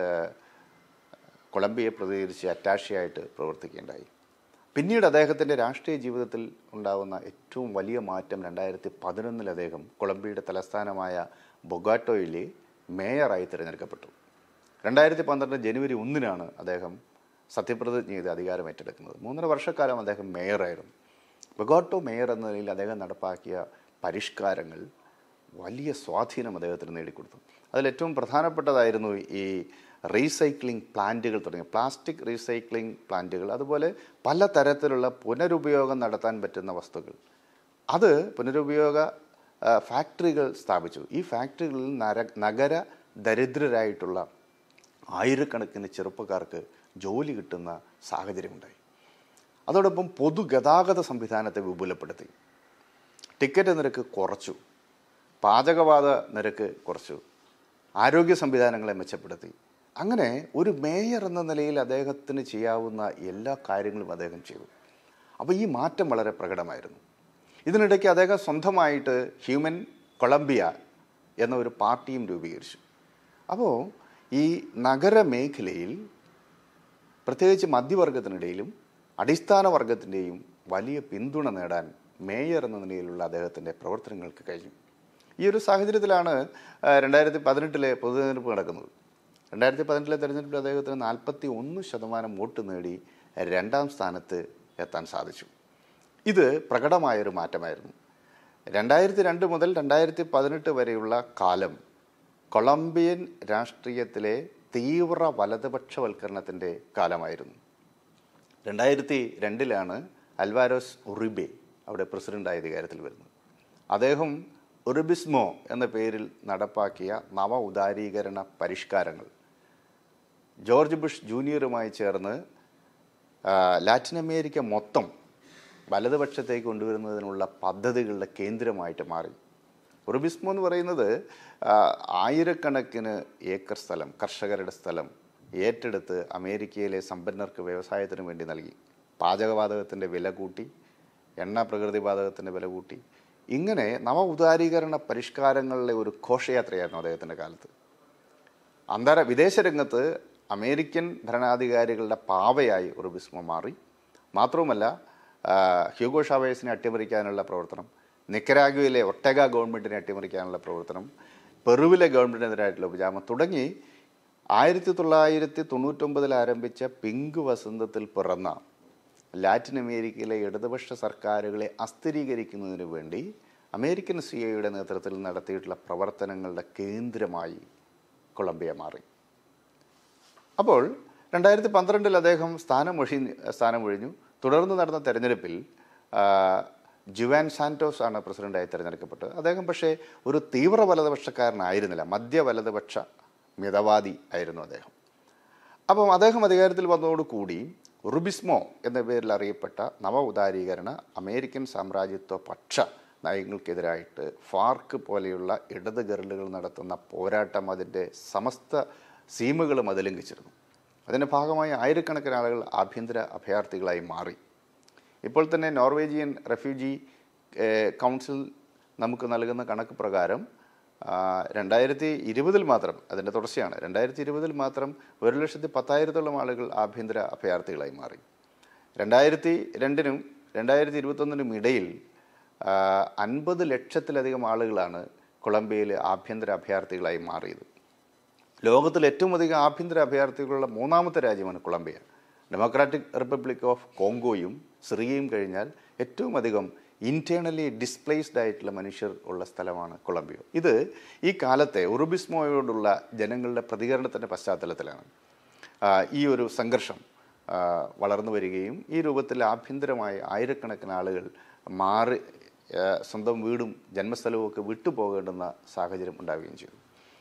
കൊളംബിയയെ പ്രതികരിച്ച് അറ്റാഷയായിട്ട് പ്രവർത്തിക്കുകയുണ്ടായി പിന്നീട് അദ്ദേഹത്തിൻ്റെ രാഷ്ട്രീയ ജീവിതത്തിൽ ഉണ്ടാകുന്ന ഏറ്റവും വലിയ മാറ്റം രണ്ടായിരത്തി പതിനൊന്നിൽ അദ്ദേഹം കൊളംബിയയുടെ തലസ്ഥാനമായ ബൊഗാട്ടോയിലെ മേയറായി തിരഞ്ഞെടുക്കപ്പെട്ടു രണ്ടായിരത്തി പന്ത്രണ്ട് ജനുവരി ഒന്നിനാണ് അദ്ദേഹം സത്യപ്രതിജ്ഞ ചെയ്ത് അധികാരം ഏറ്റെടുക്കുന്നത് മൂന്നര വർഷക്കാലം അദ്ദേഹം മേയറായിരുന്നു ബൊഗാട്ടോ മേയർ എന്ന നിലയിൽ അദ്ദേഹം നടപ്പാക്കിയ പരിഷ്കാരങ്ങൾ വലിയ സ്വാധീനം അദ്ദേഹത്തിന് നേടിക്കൊടുത്തു അതിൽ ഏറ്റവും പ്രധാനപ്പെട്ടതായിരുന്നു ഈ റീസൈക്ലിംഗ് പ്ലാന്റുകൾ തുടങ്ങിയ പ്ലാസ്റ്റിക് റീസൈക്ലിംഗ് പ്ലാന്റുകൾ അതുപോലെ പല തരത്തിലുള്ള പുനരുപയോഗം നടത്താൻ പറ്റുന്ന വസ്തുക്കൾ അത് പുനരുപയോഗ ആ, ഫാക്ടറികൾ സ്ഥാപിച്ചു ഈ ഫാക്ടറികളിൽ നര നഗര ദരിദ്രരായിട്ടുള്ള ആയിരക്കണക്കിന് ചെറുപ്പക്കാർക്ക് ജോലി കിട്ടുന്ന സാഹചര്യമുണ്ടായി അതോടൊപ്പം പൊതുഗതാഗത സംവിധാനത്തെ വിപുലപ്പെടുത്തി ടിക്കറ്റ് നിരക്ക് കുറച്ചു പാചകവാത നിരക്ക് കുറച്ചു ആരോഗ്യ സംവിധാനങ്ങളെ മെച്ചപ്പെടുത്തി അങ്ങനെ ഒരു മേയർ എന്ന നിലയിൽ അദ്ദേഹത്തിന് ചെയ്യാവുന്ന എല്ലാ കാര്യങ്ങളും അദ്ദേഹം ചെയ്തു അപ്പോൾ ഈ മാറ്റം വളരെ പ്രകടമായിരുന്നു ഇതിനിടയ്ക്ക് അദ്ദേഹം സ്വന്തമായിട്ട് ഹ്യൂമൻ കൊളംബിയ എന്ന ഒരു പാർട്ടിയും രൂപീകരിച്ചു അപ്പോൾ ഈ നഗരമേഖലയിൽ പ്രത്യേകിച്ച് മധ്യവർഗത്തിനിടയിലും അടിസ്ഥാന വർഗത്തിൻ്റെയും വലിയ പിന്തുണ നേടാൻ മേയർ എന്ന നിലയിലുള്ള അദ്ദേഹത്തിൻ്റെ പ്രവർത്തനങ്ങൾക്ക് കഴിഞ്ഞു ഈ ഒരു സാഹചര്യത്തിലാണ് രണ്ടായിരത്തി പതിനെട്ടിലെ പൊതുതെരഞ്ഞെടുപ്പ് നടക്കുന്നത് രണ്ടായിരത്തി പതിനെട്ടിലെ തെരഞ്ഞെടുപ്പിൽ അദ്ദേഹത്തിന് നാൽപ്പത്തി ഒന്ന് ശതമാനം വോട്ട് നേടി രണ്ടാം സ്ഥാനത്ത് എത്താൻ സാധിച്ചു ഇത് പ്രകടമായൊരു മാറ്റമായിരുന്നു രണ്ടായിരത്തി രണ്ട് മുതൽ രണ്ടായിരത്തി പതിനെട്ട് വരെയുള്ള കാലം കൊളംബിയൻ രാഷ്ട്രീയത്തിലെ തീവ്ര വലതുപക്ഷവൽക്കരണത്തിൻ്റെ കാലമായിരുന്നു രണ്ടായിരത്തി രണ്ടിലാണ് അൽവാരോസ് ഉറിബെ അവിടെ പ്രസിഡൻ്റായ അധികാരത്തിൽ വരുന്നത് അദ്ദേഹം ഉറിബിസ്മോ എന്ന പേരിൽ നടപ്പാക്കിയ നവ ഉദാരീകരണ പരിഷ്കാരങ്ങൾ ജോർജ് ബുഷ് ജൂനിയറുമായി ചേർന്ന് ആ, ലാറ്റിൻ അമേരിക്ക മൊത്തം വലതുപക്ഷത്തേക്ക് കൊണ്ടുവരുന്നതിനുള്ള പദ്ധതികളുടെ കേന്ദ്രമായിട്ട് മാറി ഉറുബിസ്മോ എന്ന് പറയുന്നത് ആ, ആയിരക്കണക്കിന് ഏക്കർ സ്ഥലം കർഷകരുടെ സ്ഥലം ഏറ്റെടുത്ത് അമേരിക്കയിലെ സമ്പന്നർക്ക് വ്യവസായത്തിന് വേണ്ടി നൽകി പാചകവാതകത്തിൻ്റെ വില കൂട്ടി എണ്ണ പ്രകൃതിവാതകത്തിൻ്റെ വില കൂട്ടി ഇങ്ങനെ നവ ഉദാരീകരണ പരിഷ്കാരങ്ങളിലെ ഒരു ഘോഷയാത്രയായിരുന്നു അദ്ദേഹത്തിൻ്റെ കാലത്ത് അന്താരാ വിദേശ രംഗത്ത് അമേരിക്കൻ ഭരണാധികാരികളുടെ പാവയായി ഉറുബിസ്മോ മാറി മാത്രവുമല്ല ആ, ഹ്യൂഗോ ഷാവേസിനെ അട്ടിമറിക്കാനുള്ള പ്രവർത്തനം നിക്കരാഗ്വയിലെ ഒട്ടേഗ ഗവൺമെൻറ്റിനെ അട്ടിമറിക്കാനുള്ള പ്രവർത്തനം പെറുവിലെ ഗവൺമെൻറ്റിനെതിരായിട്ടുള്ള ഉപജാമം തുടങ്ങി ആയിരത്തി തൊള്ളായിരത്തി തൊണ്ണൂറ്റൊമ്പതിൽ ആരംഭിച്ച പിങ്ക് വസന്തത്തിൽ പിറന്ന ലാറ്റിൻ അമേരിക്കയിലെ ഇടതുപക്ഷ സർക്കാരുകളെ അസ്ഥിരീകരിക്കുന്നതിന് വേണ്ടി അമേരിക്കൻ സി ഐയുടെ നേതൃത്വത്തിൽ നടത്തിയിട്ടുള്ള പ്രവർത്തനങ്ങളുടെ കേന്ദ്രമായി കൊളംബിയ മാറി അപ്പോൾ രണ്ടായിരത്തി പന്ത്രണ്ടിൽ അദ്ദേഹം സ്ഥാനമൊഴി സ്ഥാനമൊഴിഞ്ഞു തുടർന്ന് നടന്ന തെരഞ്ഞെടുപ്പിൽ ആ, ജുവാൻ സാന്റോസ് ആണ് പ്രസിഡന്റായി തിരഞ്ഞെടുക്കപ്പെട്ടത് അദ്ദേഹം പക്ഷേ ഒരു തീവ്ര വലതുപക്ഷക്കാരനായിരുന്നില്ല മധ്യ വലതുപക്ഷ മിതവാദി ആയിരുന്നു അദ്ദേഹം അപ്പം അദ്ദേഹം അധികാരത്തിൽ വന്നതോടുകൂടി റുബിസ്മോ എന്ന പേരിൽ അറിയപ്പെട്ട നവ ഉദാരീകരണ അമേരിക്കൻ സാമ്രാജ്യത്വ പക്ഷ നയങ്ങൾക്കെതിരായിട്ട് ഫാർക്ക് പോലെയുള്ള ഇടത് ഗർലുകൾ നടത്തുന്ന പോരാട്ടം അതിൻ്റെ സമസ്ത സീമകളും അത് ലംഘിച്ചിരുന്നു അതിൻ്റെ ഭാഗമായി ആയിരക്കണക്കിന് ആളുകൾ ആഭ്യന്തര അഭയാർത്ഥികളായി മാറി ഇപ്പോൾ തന്നെ നോർവേജിയൻ റെഫ്യൂജി ഏഹ്, കൗൺസിൽ നമുക്ക് നൽകുന്ന കണക്ക് പ്രകാരം ആ, രണ്ടായിരത്തി ഇരുപതിൽ മാത്രം അതിൻ്റെ തുടർച്ചയാണ് രണ്ടായിരത്തി ഇരുപതിൽ മാത്രം ഒരു ലക്ഷത്തി പത്തായിരത്തോളം ആളുകൾ ആഭ്യന്തര അഭയാർത്ഥികളായി മാറി രണ്ടായിരത്തി രണ്ടിനും രണ്ടായിരത്തി ഇരുപത്തൊന്നിനും ഇടയിൽ ആ, അൻപത് ലക്ഷത്തിലധികം ആളുകളാണ് കൊളംബിയയിലെ ആഭ്യന്തര അഭയാർത്ഥികളായി മാറിയത് ലോകത്തിൽ ഏറ്റവും അധികം ആഭ്യന്തര അഭയാർത്ഥികളുള്ള മൂന്നാമത്തെ രാജ്യമാണ് കൊളംബിയ ഡെമോക്രാറ്റിക് റിപ്പബ്ലിക് ഓഫ് കോങ്കോയും സിറിയയും കഴിഞ്ഞാൽ ഏറ്റവും അധികം ഇൻറ്റേർണലി ഡിസ്പ്ലേസ്ഡ് ആയിട്ടുള്ള മനുഷ്യർ ഉള്ള സ്ഥലമാണ് കൊളംബിയ ഇത് ഈ കാലത്തെ ഉറുബിസ്മോയോടുള്ള ജനങ്ങളുടെ പ്രതികരണത്തിൻ്റെ പശ്ചാത്തലത്തിലാണ് ആ, ഈ ഒരു സംഘർഷം ആ, വളർന്നു വരികയും ഈ രൂപത്തിൽ ആഭ്യന്തരമായി ആയിരക്കണക്കിന് ആളുകൾ മാറി ആ, സ്വന്തം വീടും ജന്മസ്ഥലവും ഒക്കെ വിട്ടുപോകേണ്ടുന്ന സാഹചര്യം ഉണ്ടാവുകയും ചെയ്തു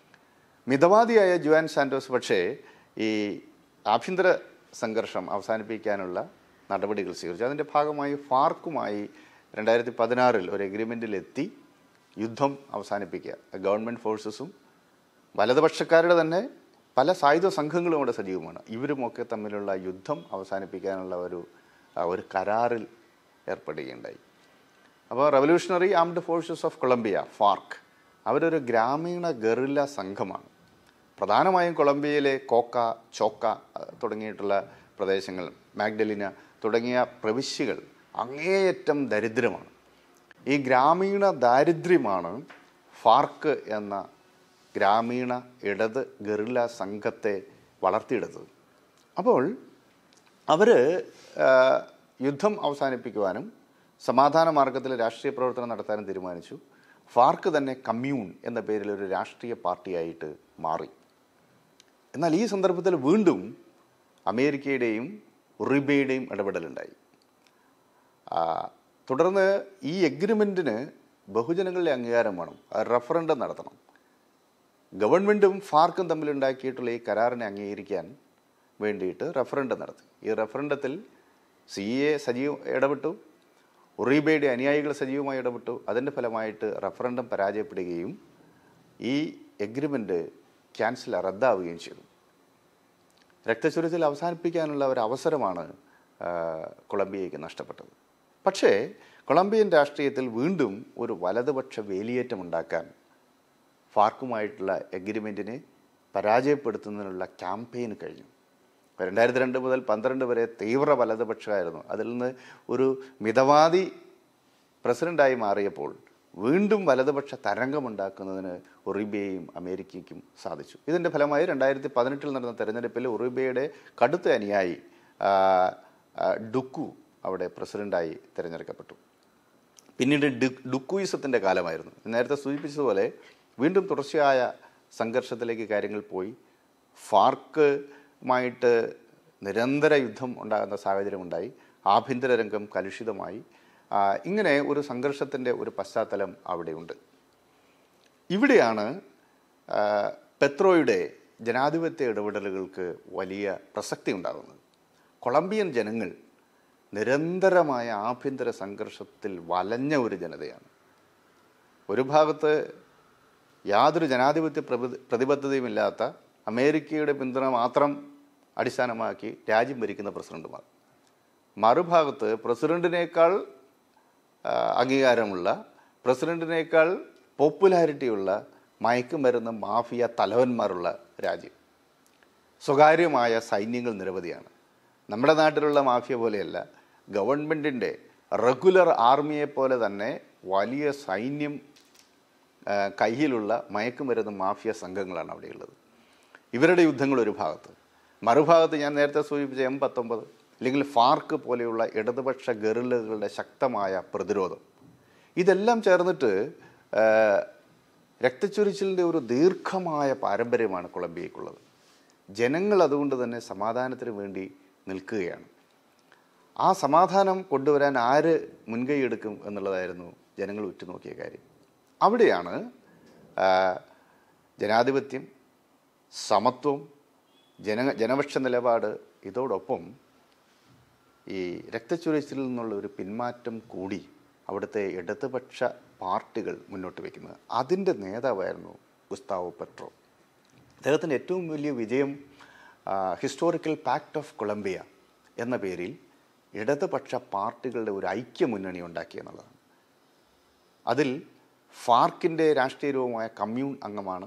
മിതവാദിയായ ജുവാൻ സാന്റോസ് പക്ഷേ ഈ ആഭ്യന്തര സംഘർഷം അവസാനിപ്പിക്കാനുള്ള നടപടികൾ സ്വീകരിച്ചു അതിൻ്റെ ഭാഗമായി ഫാർക്കുമായി രണ്ടായിരത്തി പതിനാറിൽ ഒരു എഗ്രിമെൻറ്റിലെത്തി യുദ്ധം അവസാനിപ്പിക്കുക ഗവൺമെൻറ് ഫോഴ്സസും വലതുപക്ഷക്കാരുടെ തന്നെ പല സായുധ സംഘങ്ങളും അവിടെ സജീവമാണ് ഇവരുമൊക്കെ തമ്മിലുള്ള യുദ്ധം അവസാനിപ്പിക്കാനുള്ള ഒരു ആ, ഒരു കരാറിൽ ഏർപ്പെടുകയുണ്ടായി അപ്പോൾ revolutionary armed forces of Colombia FARC അവരൊരു ഗ്രാമീണ ഗറില്ല സംഘമാണ് പ്രധാനമായും കൊളംബിയയിലെ കോക്ക ചോക്ക അഹ് തുടങ്ങിയിട്ടുള്ള പ്രദേശങ്ങൾ മാഗ്ഡലിന തുടങ്ങിയ പ്രവിശ്യകൾ അങ്ങേയറ്റം ദരിദ്രമാണ് ഈ ഗ്രാമീണ ദാരിദ്ര്യമാണ് ഫാർക്ക് എന്ന ഗ്രാമീണ ഇടത് ഗറില്ല സംഘത്തെ വളർത്തിയെടുത്തത് അപ്പോൾ അവർ യുദ്ധം അവസാനിപ്പിക്കുവാനും സമാധാന മാർഗത്തിൽ രാഷ്ട്രീയ പ്രവർത്തനം നടത്താനും തീരുമാനിച്ചു ഫാർക്ക് തന്നെ കമ്മ്യൂൺ എന്ന പേരിൽ ഒരു രാഷ്ട്രീയ പാർട്ടിയായിട്ട് മാറി എന്നാൽ ഈ സന്ദർഭത്തിൽ വീണ്ടും അമേരിക്കയുടെയും ഉറിബയുടെയും ഇടപെടലുണ്ടായി ആ, തുടർന്ന് ഈ എഗ്രിമെൻറ്റിന് ബഹുജനങ്ങളുടെ അംഗീകാരം വേണം റഫറൻഡം നടത്തണം ഗവൺമെൻറ്റും ഫാർക്കും തമ്മിലുണ്ടാക്കിയിട്ടുള്ള ഈ കരാറിനെ അംഗീകരിക്കാൻ വേണ്ടിയിട്ട് റഫറൻഡം നടത്തി ഈ റഫറൻഡത്തിൽ സി എ സജീവ ഇടപെട്ടു ഉറീബയുടെ അനുയായികൾ സജീവമായി ഇടപെട്ടു അതിൻ്റെ ഫലമായിട്ട് റഫറൻഡം പരാജയപ്പെടുകയും ഈ എഗ്രിമെൻ്റ് ക്യാൻസൽ റദ്ദാവുകയും ചെയ്തു രക്തചുരുത്തിൽ അവസാനിപ്പിക്കാനുള്ള ഒരു അവസരമാണ് ആ, കൊളംബിയയ്ക്ക് നഷ്ടപ്പെട്ടത് പക്ഷേ കൊളംബിയൻ രാഷ്ട്രീയത്തിൽ വീണ്ടും ഒരു വലതുപക്ഷ വേലിയേറ്റമുണ്ടാക്കാൻ ഫാർക്കുമായിട്ടുള്ള എഗ്രിമെൻറ്റിനെ പരാജയപ്പെടുത്തുന്നതിനുള്ള ക്യാമ്പയിൻ കഴിഞ്ഞു രണ്ടായിരത്തി രണ്ട് മുതൽ പന്ത്രണ്ട് വരെ തീവ്ര വലതുപക്ഷമായിരുന്നു അതിൽ നിന്ന് ഒരു മിതവാദി പ്രസിഡൻ്റായി മാറിയപ്പോൾ വീണ്ടും വലതുപക്ഷ തരംഗമുണ്ടാക്കുന്നതിന് ഒറീബിയയും അമേരിക്കയ്ക്കും സാധിച്ചു ഇതിൻ്റെ ഫലമായി രണ്ടായിരത്തി പതിനെട്ടിൽ നടന്ന തെരഞ്ഞെടുപ്പിൽ ഒറീബിയയുടെ കടുത്ത അനുയായി ആ, ആ, ഡുക്കു അവിടെ പ്രസിഡൻ്റായി തിരഞ്ഞെടുക്കപ്പെട്ടു പിന്നീട് ഡു- ഡുക്കുയിസത്തിൻ്റെ കാലമായിരുന്നു നേരത്തെ സൂചിപ്പിച്ചതുപോലെ വീണ്ടും തുടർച്ചയായ സംഘർഷത്തിലേക്ക് കാര്യങ്ങൾ പോയി ഫാർക്കുമായിട്ട് നിരന്തര യുദ്ധം ഉണ്ടാകുന്ന സാഹചര്യമുണ്ടായി ആഭ്യന്തര രംഗം കലുഷിതമായി ആ, ഇങ്ങനെ ഒരു സംഘർഷത്തിൻ്റെ ഒരു പശ്ചാത്തലം അവിടെയുണ്ട് ഇവിടെയാണ് ആ, പെത്രോയുടെ ജനാധിപത്യ ഇടപെടലുകൾക്ക് വലിയ പ്രസക്തി ഉണ്ടാകുന്നത് കൊളംബിയൻ ജനങ്ങൾ നിരന്തരമായ ആഭ്യന്തര സംഘർഷത്തിൽ വലഞ്ഞ ഒരു ജനതയാണ് ഒരു ഭാഗത്ത് യാതൊരു ജനാധിപത്യ പ്രതി പ്രതിബദ്ധതയുമില്ലാത്ത അമേരിക്കയുടെ പിന്തുണ മാത്രം അടിസ്ഥാനമാക്കി രാജ്യം ഭരിക്കുന്ന പ്രസിഡന്റുമാർ മറുഭാഗത്ത് പ്രസിഡന്റിനേക്കാൾ ആ, അംഗീകാരമുള്ള പ്രസിഡന്റിനേക്കാൾ പോപ്പുലാരിറ്റിയുള്ള മയക്കുമരുന്ന് മാഫിയ തലവന്മാരുള്ള രാജ്യം സ്വകാര്യമായ സൈന്യങ്ങൾ നിരവധിയാണ് നമ്മുടെ നാട്ടിലുള്ള മാഫിയ പോലെയല്ല ഗവൺമെൻറ്റിൻ്റെ റെഗുലർ ആർമിയെ പോലെ തന്നെ വലിയ സൈന്യം ആ, കയ്യിലുള്ള മയക്കുമരുന്ന് മാഫിയ സംഘങ്ങളാണ് അവിടെയുള്ളത് ഇവരുടെ യുദ്ധങ്ങൾ ഒരു ഭാഗത്ത് മറുഭാഗത്ത് ഞാൻ നേരത്തെ സൂചിപ്പിച്ച എം പത്തൊമ്പത് അല്ലെങ്കിൽ ഫാർക്ക് പോലെയുള്ള ഇടതുപക്ഷ ഗറില്ലകളുടെ ശക്തമായ പ്രതിരോധം ഇതെല്ലാം ചേർന്നിട്ട് ആ, രക്തച്ചൊരിച്ചിലിൻ്റെ ഒരു ദീർഘമായ പാരമ്പര്യമാണ് കൊളംബിയയ്ക്കുള്ളത് ജനങ്ങൾ അതുകൊണ്ട് തന്നെ സമാധാനത്തിന് വേണ്ടി നിൽക്കുകയാണ് ആ സമാധാനം കൊണ്ടുവരാൻ ആര് മുൻകൈയെടുക്കും എന്നുള്ളതായിരുന്നു ജനങ്ങൾ ഉറ്റുനോക്കിയ കാര്യം അവിടെയാണ് ആ, ജനാധിപത്യം സമത്വം ജന ജനപക്ഷ നിലപാട് ഇതോടൊപ്പം ഈ രക്തച്ചൊരിച്ചിലിൽ നിന്നുള്ള ഒരു പിന്മാറ്റം കൂടി അവിടുത്തെ ഇടതുപക്ഷ പാർട്ടികൾ മുന്നോട്ട് വയ്ക്കുന്നത് അതിൻ്റെ നേതാവായിരുന്നു ഗുസ്താവോ പെട്രോ അദ്ദേഹത്തിൻ്റെ ഏറ്റവും വലിയ വിജയം ഹിസ്റ്റോറിക്കൽ പാക്ട് ഓഫ് കൊളംബിയ എന്ന പേരിൽ ഇടതുപക്ഷ പാർട്ടികളുടെ ഒരു ഐക്യമുന്നണി ഉണ്ടാക്കി എന്നുള്ളതാണ് അതിൽ ഫാർക്കിൻ്റെ രാഷ്ട്രീയ രൂപമായ കമ്മ്യൂൺ അംഗമാണ്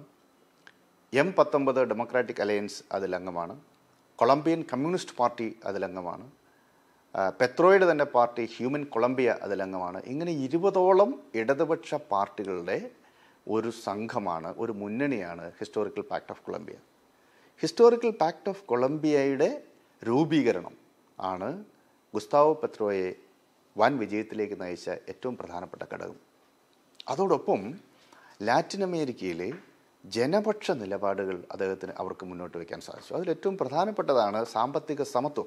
എം പത്തൊമ്പത് ഡെമോക്രാറ്റിക് അലയൻസ് അതിൽ അംഗമാണ് കൊളംബിയൻ കമ്മ്യൂണിസ്റ്റ് പാർട്ടി അതിലംഗമാണ് ആ, പെത്രോയുടെ തന്നെ പാർട്ടി ഹ്യൂമൻ കൊളംബിയ അതിലംഗമാണ് ഇങ്ങനെ ഇരുപതോളം ഇടതുപക്ഷ പാർട്ടികളുടെ ഒരു സംഘമാണ് ഒരു മുന്നണിയാണ് historical pact of Colombia historical pact of കൊളംബിയയുടെ രൂപീകരണം ആണ് ഗുസ്താവോ പെത്രോയെ വൻ വിജയത്തിലേക്ക് നയിച്ച ഏറ്റവും പ്രധാനപ്പെട്ട ഘടകം അതോടൊപ്പം ലാറ്റിൻ അമേരിക്കയിലെ ജനപക്ഷ നിലപാടുകൾ അദ്ദേഹത്തിന് അവർക്ക് മുന്നോട്ട് വയ്ക്കാൻ സാധിച്ചു അതിൽ ഏറ്റവും പ്രധാനപ്പെട്ടതാണ് സാമ്പത്തിക സമത്വം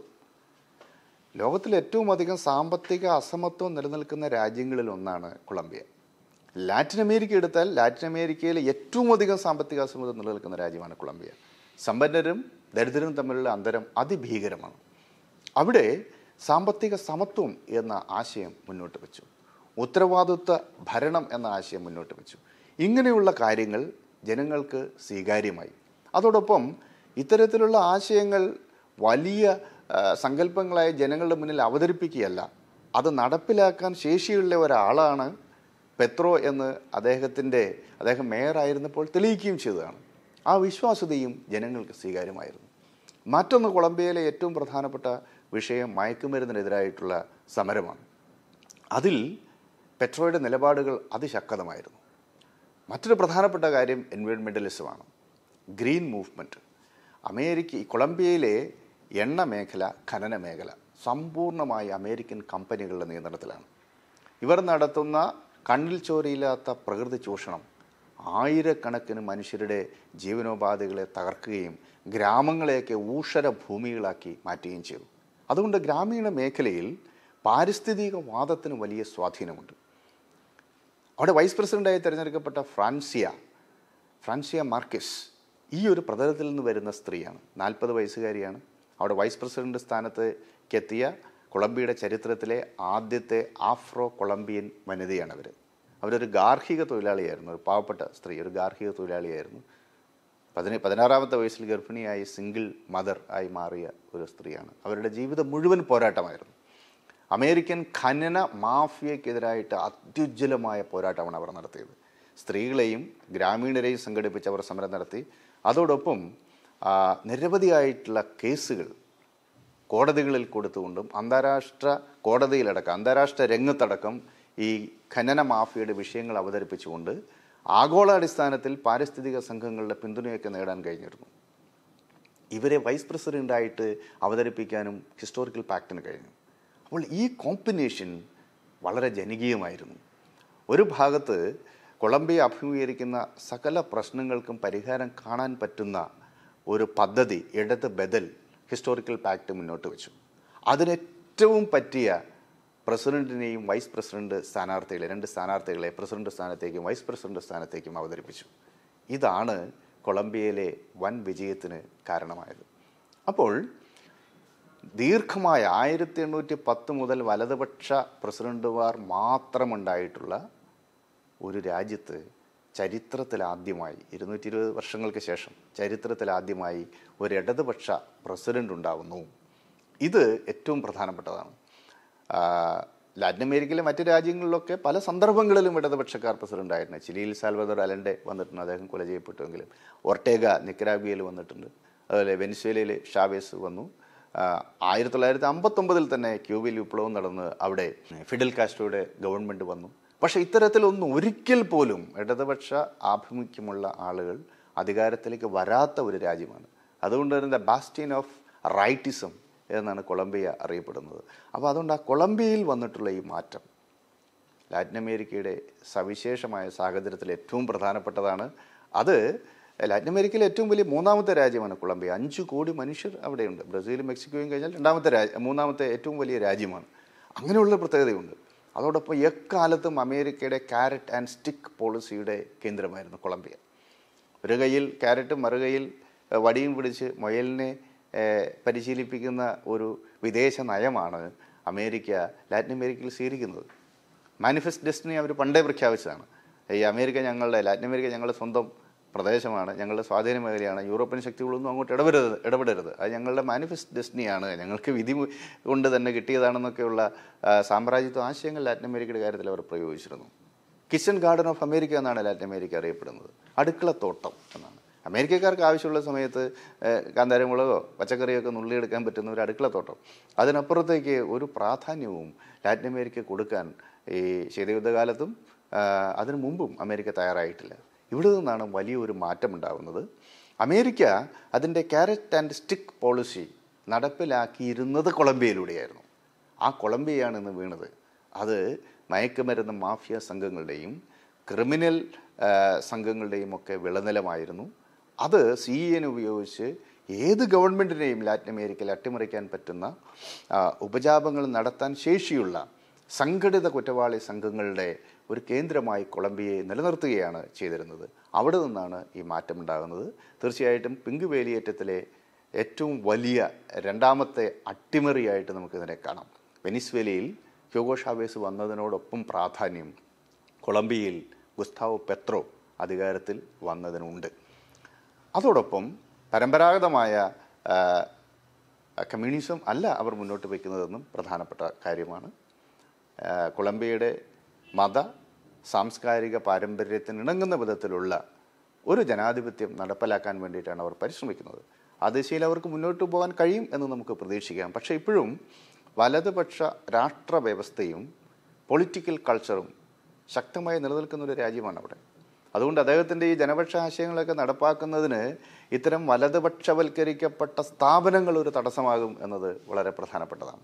ലോകത്തിൽ ഏറ്റവും അധികം സാമ്പത്തിക അസമത്വം നിലനിൽക്കുന്ന രാജ്യങ്ങളിൽ ഒന്നാണ് കൊളംബിയ ലാറ്റിൻ അമേരിക്ക എടുത്താൽ ലാറ്റിൻ അമേരിക്കയിലെ ഏറ്റവും അധികം സാമ്പത്തിക അസമത്വം നിലനിൽക്കുന്ന രാജ്യമാണ് കൊളംബിയ സമ്പന്നരും ദരിദ്രരും തമ്മിലുള്ള അന്തരം അതിഭീകരമാണ് അവിടെ സാമ്പത്തിക സമത്വം എന്ന ആശയം മുന്നോട്ട് വെച്ചു ഉത്തരവാദിത്വ ഭരണം എന്ന ആശയം മുന്നോട്ട് വെച്ചു ഇങ്ങനെയുള്ള കാര്യങ്ങൾ ജനങ്ങൾക്ക് സ്വീകാര്യമായി അതോടൊപ്പം ഇത്തരത്തിലുള്ള ആശയങ്ങൾ വലിയ ആ, സങ്കല്പങ്ങളായി ജനങ്ങളുടെ മുന്നിൽ അവതരിപ്പിക്കുകയല്ല അത് നടപ്പിലാക്കാൻ ശേഷിയുള്ള ഒരാളാണ് പെത്രോ എന്ന് അദ്ദേഹത്തിൻ്റെ അദ്ദേഹം മേയറായിരുന്നപ്പോൾ തെളിയിക്കുകയും ചെയ്തതാണ് ആ വിശ്വാസ്യതയും ജനങ്ങൾക്ക് സ്വീകാര്യമായിരുന്നു മറ്റൊന്ന് കൊളംബിയയിലെ ഏറ്റവും പ്രധാനപ്പെട്ട വിഷയം മയക്കുമരുന്നിനെതിരായിട്ടുള്ള സമരമാണ് അതിൽ പെട്രോയുടെ നിലപാടുകൾ അതിശക്തമായിരുന്നു മറ്റൊരു പ്രധാനപ്പെട്ട കാര്യം എൻവയോൺമെൻ്റലിസമാണ് ഗ്രീൻ മൂവ്മെൻറ്റ് അമേരിക്ക ഈ കൊളംബിയയിലെ എണ്ണ മേഖല ഖനന മേഖല സമ്പൂർണ്ണമായി അമേരിക്കൻ കമ്പനികളുടെ നിയന്ത്രണത്തിലാണ് ഇവർ നടത്തുന്ന കണ്ണിൽ ചോരയില്ലാത്ത പ്രകൃതി ചൂഷണം ആയിരക്കണക്കിന് മനുഷ്യരുടെ ജീവനോപാധികളെ തകർക്കുകയും ഗ്രാമങ്ങളെയൊക്കെ ഊഷര ഭൂമികളാക്കി മാറ്റുകയും ചെയ്തു അതുകൊണ്ട് ഗ്രാമീണ മേഖലയിൽ പാരിസ്ഥിതിക വാദത്തിന് വലിയ സ്വാധീനമുണ്ട് അവിടെ വൈസ് പ്രസിഡൻ്റായി തിരഞ്ഞെടുക്കപ്പെട്ട ഫ്രാൻസിയ ഫ്രാൻസിയ മാർക്കിസ് ഈ ഒരു പ്രതലത്തിൽ നിന്ന് വരുന്ന സ്ത്രീയാണ് നാൽപ്പത് വയസ്സുകാരിയാണ് അവിടെ വൈസ് പ്രസിഡന്റ് സ്ഥാനത്തേക്ക് എത്തിയ കൊളംബിയയുടെ ചരിത്രത്തിലെ ആദ്യത്തെ ആഫ്രോ കൊളംബിയൻ വനിതയാണ് അവർ അവരൊരു ഗാർഹിക തൊഴിലാളിയായിരുന്നു ഒരു പാവപ്പെട്ട സ്ത്രീ ഒരു ഗാർഹിക തൊഴിലാളിയായിരുന്നു പതിന പതിനാറാമത്തെ വയസ്സിൽ ഗർഭിണിയായി സിംഗിൾ മദർ ആയി മാറിയ ഒരു സ്ത്രീയാണ് അവരുടെ ജീവിതം മുഴുവൻ പോരാട്ടമായിരുന്നു അമേരിക്കൻ ഖനന മാഫിയക്കെതിരായിട്ട് അത്യുജ്വലമായ പോരാട്ടമാണ് അവർ നടത്തിയത് സ്ത്രീകളെയും ഗ്രാമീണരെയും സംഘടിപ്പിച്ച് അവർ സമരം നടത്തി അതോടൊപ്പം ആ, നിരവധിയായിട്ടുള്ള കേസുകൾ കോടതികളിൽ കൊടുത്തുകൊണ്ടും അന്താരാഷ്ട്ര കോടതിയിലടക്കം അന്താരാഷ്ട്ര രംഗത്തടക്കം ഈ ഖനന മാഫിയയുടെ വിഷയങ്ങൾ അവതരിപ്പിച്ചുകൊണ്ട് ആഗോളാടിസ്ഥാനത്തിൽ പാരിസ്ഥിതിക സംഘങ്ങളുടെ പിന്തുണയൊക്കെ നേടാൻ കഴിഞ്ഞിരുന്നു ഇവരെ വൈസ് പ്രസിഡൻ്റായിട്ട് അവതരിപ്പിക്കാനും ഹിസ്റ്റോറിക്കൽ പാക്റ്റിന് കഴിഞ്ഞു അപ്പോൾ ഈ കോമ്പിനേഷൻ വളരെ ജനകീയമായിരുന്നു ഒരു ഭാഗത്ത് കൊളംബിയ അഭിമുഖീകരിക്കുന്ന സകല പ്രശ്നങ്ങൾക്കും പരിഹാരം കാണാൻ പറ്റുന്ന ഒരു പദ്ധതി ഇടത് ബദൽ ഹിസ്റ്റോറിക്കൽ പാക്റ്റ് മുന്നോട്ട് വെച്ചു അതിനേറ്റവും പറ്റിയ പ്രസിഡന്റിനെയും വൈസ് പ്രസിഡന്റ് സ്ഥാനാർത്ഥികളെ രണ്ട് സ്ഥാനാർത്ഥികളെ പ്രസിഡന്റ് സ്ഥാനത്തേക്കും വൈസ് പ്രസിഡന്റ് സ്ഥാനത്തേക്കും അവതരിപ്പിച്ചു ഇതാണ് കൊളംബിയയിലെ വൻ വിജയത്തിന് കാരണമായത് അപ്പോൾ ദീർഘമായ ആയിരത്തി എണ്ണൂറ്റി പത്ത് മുതൽ വലതുപക്ഷ പ്രസിഡന്റുമാർ മാത്രമുണ്ടായിട്ടുള്ള ഒരു രാജ്യത്ത് ചരിത്രത്തിലാദ്യമായി ഇരുന്നൂറ്റി ഇരുപത് വർഷങ്ങൾക്ക് ശേഷം ചരിത്രത്തിലാദ്യമായി ഒരു ഇടതുപക്ഷ പ്രസിഡന്റ് ഉണ്ടാകുന്നു ഇത് ഏറ്റവും പ്രധാനപ്പെട്ടതാണ് ആ, ലാറ്റിൻ അമേരിക്കയിലെ മറ്റ് രാജ്യങ്ങളിലൊക്കെ പല സന്ദർഭങ്ങളിലും ഇടതുപക്ഷക്കാർ പ്രസിഡന്റ് ആയിരുന്നു ചിലിയിൽ സാൽവദർ അലൻഡെ വന്നിട്ടുണ്ട് അദ്ദേഹം കൊല ചെയ്യപ്പെട്ടുവെങ്കിലും ഒർട്ടേഗ നിക്കരാബിയയിൽ വന്നിട്ടുണ്ട് അതുപോലെ വെനിസ്വേലയിൽ ഷാവേസ് വന്നു ആ, ആയിരത്തി തൊള്ളായിരത്തി അമ്പത്തൊമ്പതിൽ തന്നെ ക്യൂബയിൽ വിപ്ലവം നടന്ന് അവിടെ ഫിഡൽ കാസ്ട്രോയുടെ ഗവൺമെൻറ് വന്നു പക്ഷേ ഇത്തരത്തിലൊന്നും ഒരിക്കൽ പോലും ഇടതുപക്ഷ ആഭിമുഖ്യമുള്ള ആളുകൾ അധികാരത്തിലേക്ക് വരാത്ത ഒരു രാജ്യമാണ് അതുകൊണ്ട് തന്നെ ബാസ്റ്റീൻ ഓഫ് റൈറ്റിസം എന്നാണ് കൊളംബിയ അറിയപ്പെടുന്നത് അപ്പോൾ അതുകൊണ്ട് ആ കൊളംബിയയിൽ വന്നിട്ടുള്ള ഈ മാറ്റം ലാറ്റിൻ അമേരിക്കയുടെ സവിശേഷമായ സാഹചര്യത്തിൽ ഏറ്റവും പ്രധാനപ്പെട്ടതാണ് അത് ലാറ്റിൻ അമേരിക്കയിലെ ഏറ്റവും വലിയ മൂന്നാമത്തെ രാജ്യമാണ് കൊളംബിയ അഞ്ച് കോടി മനുഷ്യർ അവിടെയുണ്ട് ബ്രസീലും മെക്സിക്കോയും കഴിഞ്ഞാൽ രണ്ടാമത്തെ രാജ്യം മൂന്നാമത്തെ ഏറ്റവും വലിയ രാജ്യമാണ് അങ്ങനെയുള്ള പ്രത്യേകതയുണ്ട് അതോടൊപ്പം എക്കാലത്തും അമേരിക്കയുടെ കാരറ്റ് ആൻഡ് സ്റ്റിക്ക് പോളിസിയുടെ കേന്ദ്രമായിരുന്നു കൊളംബിയ ഒരു കയ്യിൽ ക്യാരറ്റും മറുകൈയിൽ ഏഹ്, വടിയും പിടിച്ച് മുയലിനെ ഏഹ്, പരിശീലിപ്പിക്കുന്ന ഒരു വിദേശ നയമാണ് അമേരിക്ക ലാറ്റിൻ അമേരിക്കയിൽ സ്വീകരിക്കുന്നത് മാനിഫെസ്റ്റ് ഡെസ്റ്റിനി അവർ പണ്ടേ പ്രഖ്യാപിച്ചതാണ് ഈ അമേരിക്ക ഞങ്ങളുടെ ലാറ്റിൻ അമേരിക്ക ഞങ്ങളുടെ സ്വന്തം പ്രദേശമാണ് ഞങ്ങളുടെ സ്വാധീന മേഖലയാണ് യൂറോപ്യൻ ശക്തികളൊന്നും അങ്ങോട്ട് ഇടപെടരുത് ഇടപെടരുത് അത് ഞങ്ങളുടെ മാനിഫെസ്റ്റ് ഡെസ്റ്റിനിയാണ് ഞങ്ങൾക്ക് വിധി മു- കൊണ്ട് തന്നെ കിട്ടിയതാണെന്നൊക്കെയുള്ള ആ, സാമ്രാജ്യത്വ ആശയങ്ങൾ ലാറ്റിൻ അമേരിക്കയുടെ കാര്യത്തിൽ അവർ പ്രയോഗിച്ചിരുന്നു കിച്ചൺ ഗാർഡൻ ഓഫ് അമേരിക്ക എന്നാണ് ലാറ്റിൻ അമേരിക്ക അറിയപ്പെടുന്നത് അടുക്കളത്തോട്ടം എന്നാണ് അമേരിക്കക്കാർക്ക് ആവശ്യമുള്ള സമയത്ത് ഏഹ്, കാന്താരമുളകോ പച്ചക്കറിയോ ഒക്കെ നുള്ളിയെടുക്കാൻ പറ്റുന്ന ഒരു അടുക്കളത്തോട്ടം അതിനപ്പുറത്തേക്ക് ഒരു പ്രാധാന്യവും ലാറ്റിൻ അമേരിക്ക കൊടുക്കാൻ ഈ ശീതയുദ്ധകാലത്തും ആ, അതിനു മുമ്പും അമേരിക്ക തയ്യാറായിട്ടില്ല ഇവിടെ നിന്നാണ് വലിയൊരു മാറ്റം ഉണ്ടാകുന്നത് അമേരിക്ക അതിൻ്റെ ക്യാരറ്റ് ആൻഡ് സ്റ്റിക്ക് പോളിസി നടപ്പിലാക്കിയിരുന്നത് കൊളംബിയയിലൂടെയായിരുന്നു ആ കൊളംബിയയാണ് ഇന്ന് വീണത് അത് മയക്കുമരുന്ന് മാഫിയ സംഘങ്ങളുടെയും ക്രിമിനൽ ആ, സംഘങ്ങളുടെയും ഒക്കെ വിളനിലമായിരുന്നു അത് സി എൻ ഉപയോഗിച്ച് ഏത് ഗവൺമെൻറ്റിനെയും ലാറ്റിൻ അമേരിക്കയിൽ അട്ടിമറിക്കാൻ പറ്റുന്ന ആ, ഉപജാപങ്ങൾ നടത്താൻ ശേഷിയുള്ള സംഘടിത കുറ്റവാളി സംഘങ്ങളുടെ ഒരു കേന്ദ്രമായി കൊളംബിയയെ നിലനിർത്തുകയാണ് ചെയ്തിരുന്നത് അവിടെ നിന്നാണ് ഈ മാറ്റമുണ്ടാകുന്നത് തീർച്ചയായിട്ടും പിങ്ക് വേലിയേറ്റത്തിലെ ഏറ്റവും വലിയ രണ്ടാമത്തെ അട്ടിമറിയായിട്ട് നമുക്കിതിനെ കാണാം വെനിസ്വേലയിൽ ഹ്യൂഗോ ഷാവേസ് വന്നതിനോടൊപ്പം പ്രാധാന്യം കൊളംബിയയിൽ ഗുസ്താവോ പെത്രോ അധികാരത്തിൽ വന്നതിനുണ്ട് അതോടൊപ്പം പരമ്പരാഗതമായ ആ, കമ്മ്യൂണിസം അല്ല അവർ മുന്നോട്ട് വയ്ക്കുന്നതെന്നും പ്രധാനപ്പെട്ട കാര്യമാണ് ആ, കൊളംബിയയുടെ മത സാംസ്കാരിക പാരമ്പര്യത്തിന് ഇണങ്ങുന്ന വിധത്തിലുള്ള ഒരു ജനാധിപത്യം നടപ്പിലാക്കാൻ വേണ്ടിയിട്ടാണ് അവർ പരിശ്രമിക്കുന്നത് ആ ദിശയിൽ അവർക്ക് മുന്നോട്ട് പോകാൻ കഴിയും എന്ന് നമുക്ക് പ്രതീക്ഷിക്കാം പക്ഷേ ഇപ്പോഴും വലതുപക്ഷ രാഷ്ട്ര വ്യവസ്ഥയും പൊളിറ്റിക്കൽ കൾച്ചറും ശക്തമായി നിലനിൽക്കുന്ന ഒരു രാജ്യമാണ് അവിടെ അതുകൊണ്ട് അദ്ദേഹത്തിൻ്റെ ഈ ജനപക്ഷ ആശയങ്ങളൊക്കെ നടപ്പാക്കുന്നതിന് ഇത്തരം വലതുപക്ഷവൽക്കരിക്കപ്പെട്ട സ്ഥാപനങ്ങൾ ഒരു തടസ്സമാകും എന്നത് വളരെ പ്രധാനപ്പെട്ടതാണ്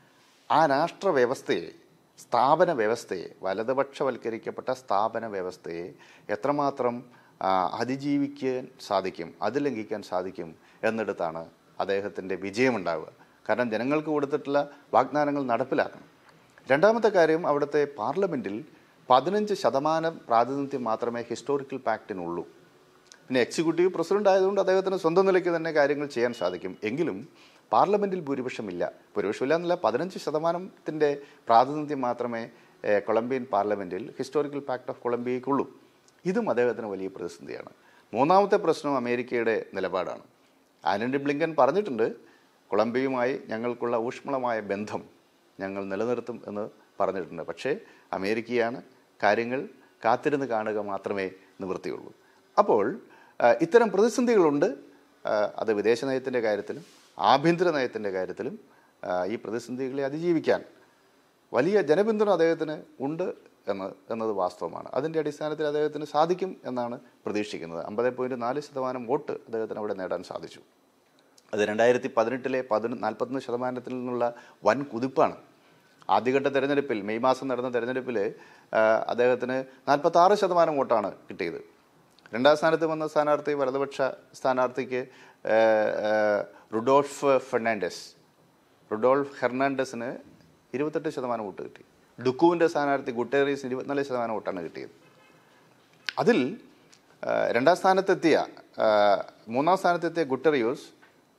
ആ രാഷ്ട്ര വ്യവസ്ഥയെ സ്ഥാപന വ്യവസ്ഥയെ വലതുപക്ഷവൽക്കരിക്കപ്പെട്ട സ്ഥാപന വ്യവസ്ഥയെ എത്രമാത്രം ആ, അതിജീവിക്കാൻ സാധിക്കും അത് ലംഘിക്കാൻ സാധിക്കും എന്നിടത്താണ് അദ്ദേഹത്തിൻ്റെ വിജയമുണ്ടാവുക കാരണം ജനങ്ങൾക്ക് കൊടുത്തിട്ടുള്ള വാഗ്ദാനങ്ങൾ നടപ്പിലാക്കണം രണ്ടാമത്തെ കാര്യം അവിടുത്തെ പാർലമെൻറ്റിൽ പതിനഞ്ച് ശതമാനം പ്രാതിനിധ്യം മാത്രമേ ഹിസ്റ്റോറിക്കൽ പാക്റ്റിനുള്ളൂ പിന്നെ എക്സിക്യൂട്ടീവ് പ്രസിഡന്റ് ആയതുകൊണ്ട് അദ്ദേഹത്തിന് സ്വന്തം നിലയ്ക്ക് തന്നെ കാര്യങ്ങൾ ചെയ്യാൻ സാധിക്കും എങ്കിലും പാർലമെന്റിൽ ഭൂരിപക്ഷമില്ല ഭൂരിപക്ഷമില്ല എന്നല്ല പതിനഞ്ച് ശതമാനത്തിൻ്റെ പ്രാതിനിധ്യം മാത്രമേ ഏഹ്, കൊളംബിയൻ പാർലമെന്റിൽ ഹിസ്റ്റോറിക്കൽ പാക്ട് ഓഫ് കൊളംബിയയ്ക്കുള്ളൂ ഇതും അദ്ദേഹത്തിന് വലിയ പ്രതിസന്ധിയാണ് മൂന്നാമത്തെ പ്രശ്നം അമേരിക്കയുടെ നിലപാടാണ് ആന്റണി ബ്ലിങ്കൻ പറഞ്ഞിട്ടുണ്ട് കൊളംബിയയുമായി ഞങ്ങൾക്കുള്ള ഊഷ്മളമായ ബന്ധം ഞങ്ങൾ നിലനിർത്തും എന്ന് പറഞ്ഞിട്ടുണ്ട് പക്ഷേ അമേരിക്കയാണ് കാര്യങ്ങൾ കാത്തിരുന്ന് കാണുക മാത്രമേ നിവൃത്തിയുള്ളൂ അപ്പോൾ ആ, ഇത്തരം പ്രതിസന്ധികളുണ്ട് ആ, അത് വിദേശ നയത്തിൻ്റെ കാര്യത്തിലും ആഭ്യന്തര നയത്തിൻ്റെ കാര്യത്തിലും ആ, ഈ പ്രതിസന്ധികളെ അതിജീവിക്കാൻ വലിയ ജനപിന്തുണ അദ്ദേഹത്തിന് ഉണ്ട് എന്ന് എന്നത് വാസ്തവമാണ് അതിൻ്റെ അടിസ്ഥാനത്തിൽ അദ്ദേഹത്തിന് സാധിക്കും എന്നാണ് പ്രതീക്ഷിക്കുന്നത് അമ്പത് പോയിൻറ്റ് നാല് ശതമാനം വോട്ട് അദ്ദേഹത്തിന് അവിടെ നേടാൻ സാധിച്ചു അത് രണ്ടായിരത്തി പതിനെട്ടിലെ പതിന് നാൽപ്പത്തൊന്ന് ശതമാനത്തിൽ നിന്നുള്ള വൻ കുതിപ്പാണ് ആദ്യഘട്ട തെരഞ്ഞെടുപ്പിൽ മെയ് മാസം നടന്ന തെരഞ്ഞെടുപ്പിൽ ആ, അദ്ദേഹത്തിന് നാൽപ്പത്താറ് ശതമാനം വോട്ടാണ് കിട്ടിയത് രണ്ടാം സ്ഥാനത്ത് വന്ന സ്ഥാനാർത്ഥി വലതുപക്ഷ സ്ഥാനാർത്ഥിക്ക് ആ, ആ, റുഡോൾഫ് ഫെർണാണ്ടസ് റുഡോൾഫ് ഹെർണാണ്ടസിന് ഇരുപത്തെട്ട് ശതമാനം വോട്ട് കിട്ടി ഡുക്കുവിൻ്റെ സ്ഥാനാർത്ഥി ഗുട്ടേറീസിന് ഇരുപത്തിനാല് ശതമാനം വോട്ടാണ് കിട്ടിയത് അതിൽ ആ, രണ്ടാം സ്ഥാനത്തെത്തിയ ആ, മൂന്നാം സ്ഥാനത്തെത്തിയ ഗുട്ടറിയോസ്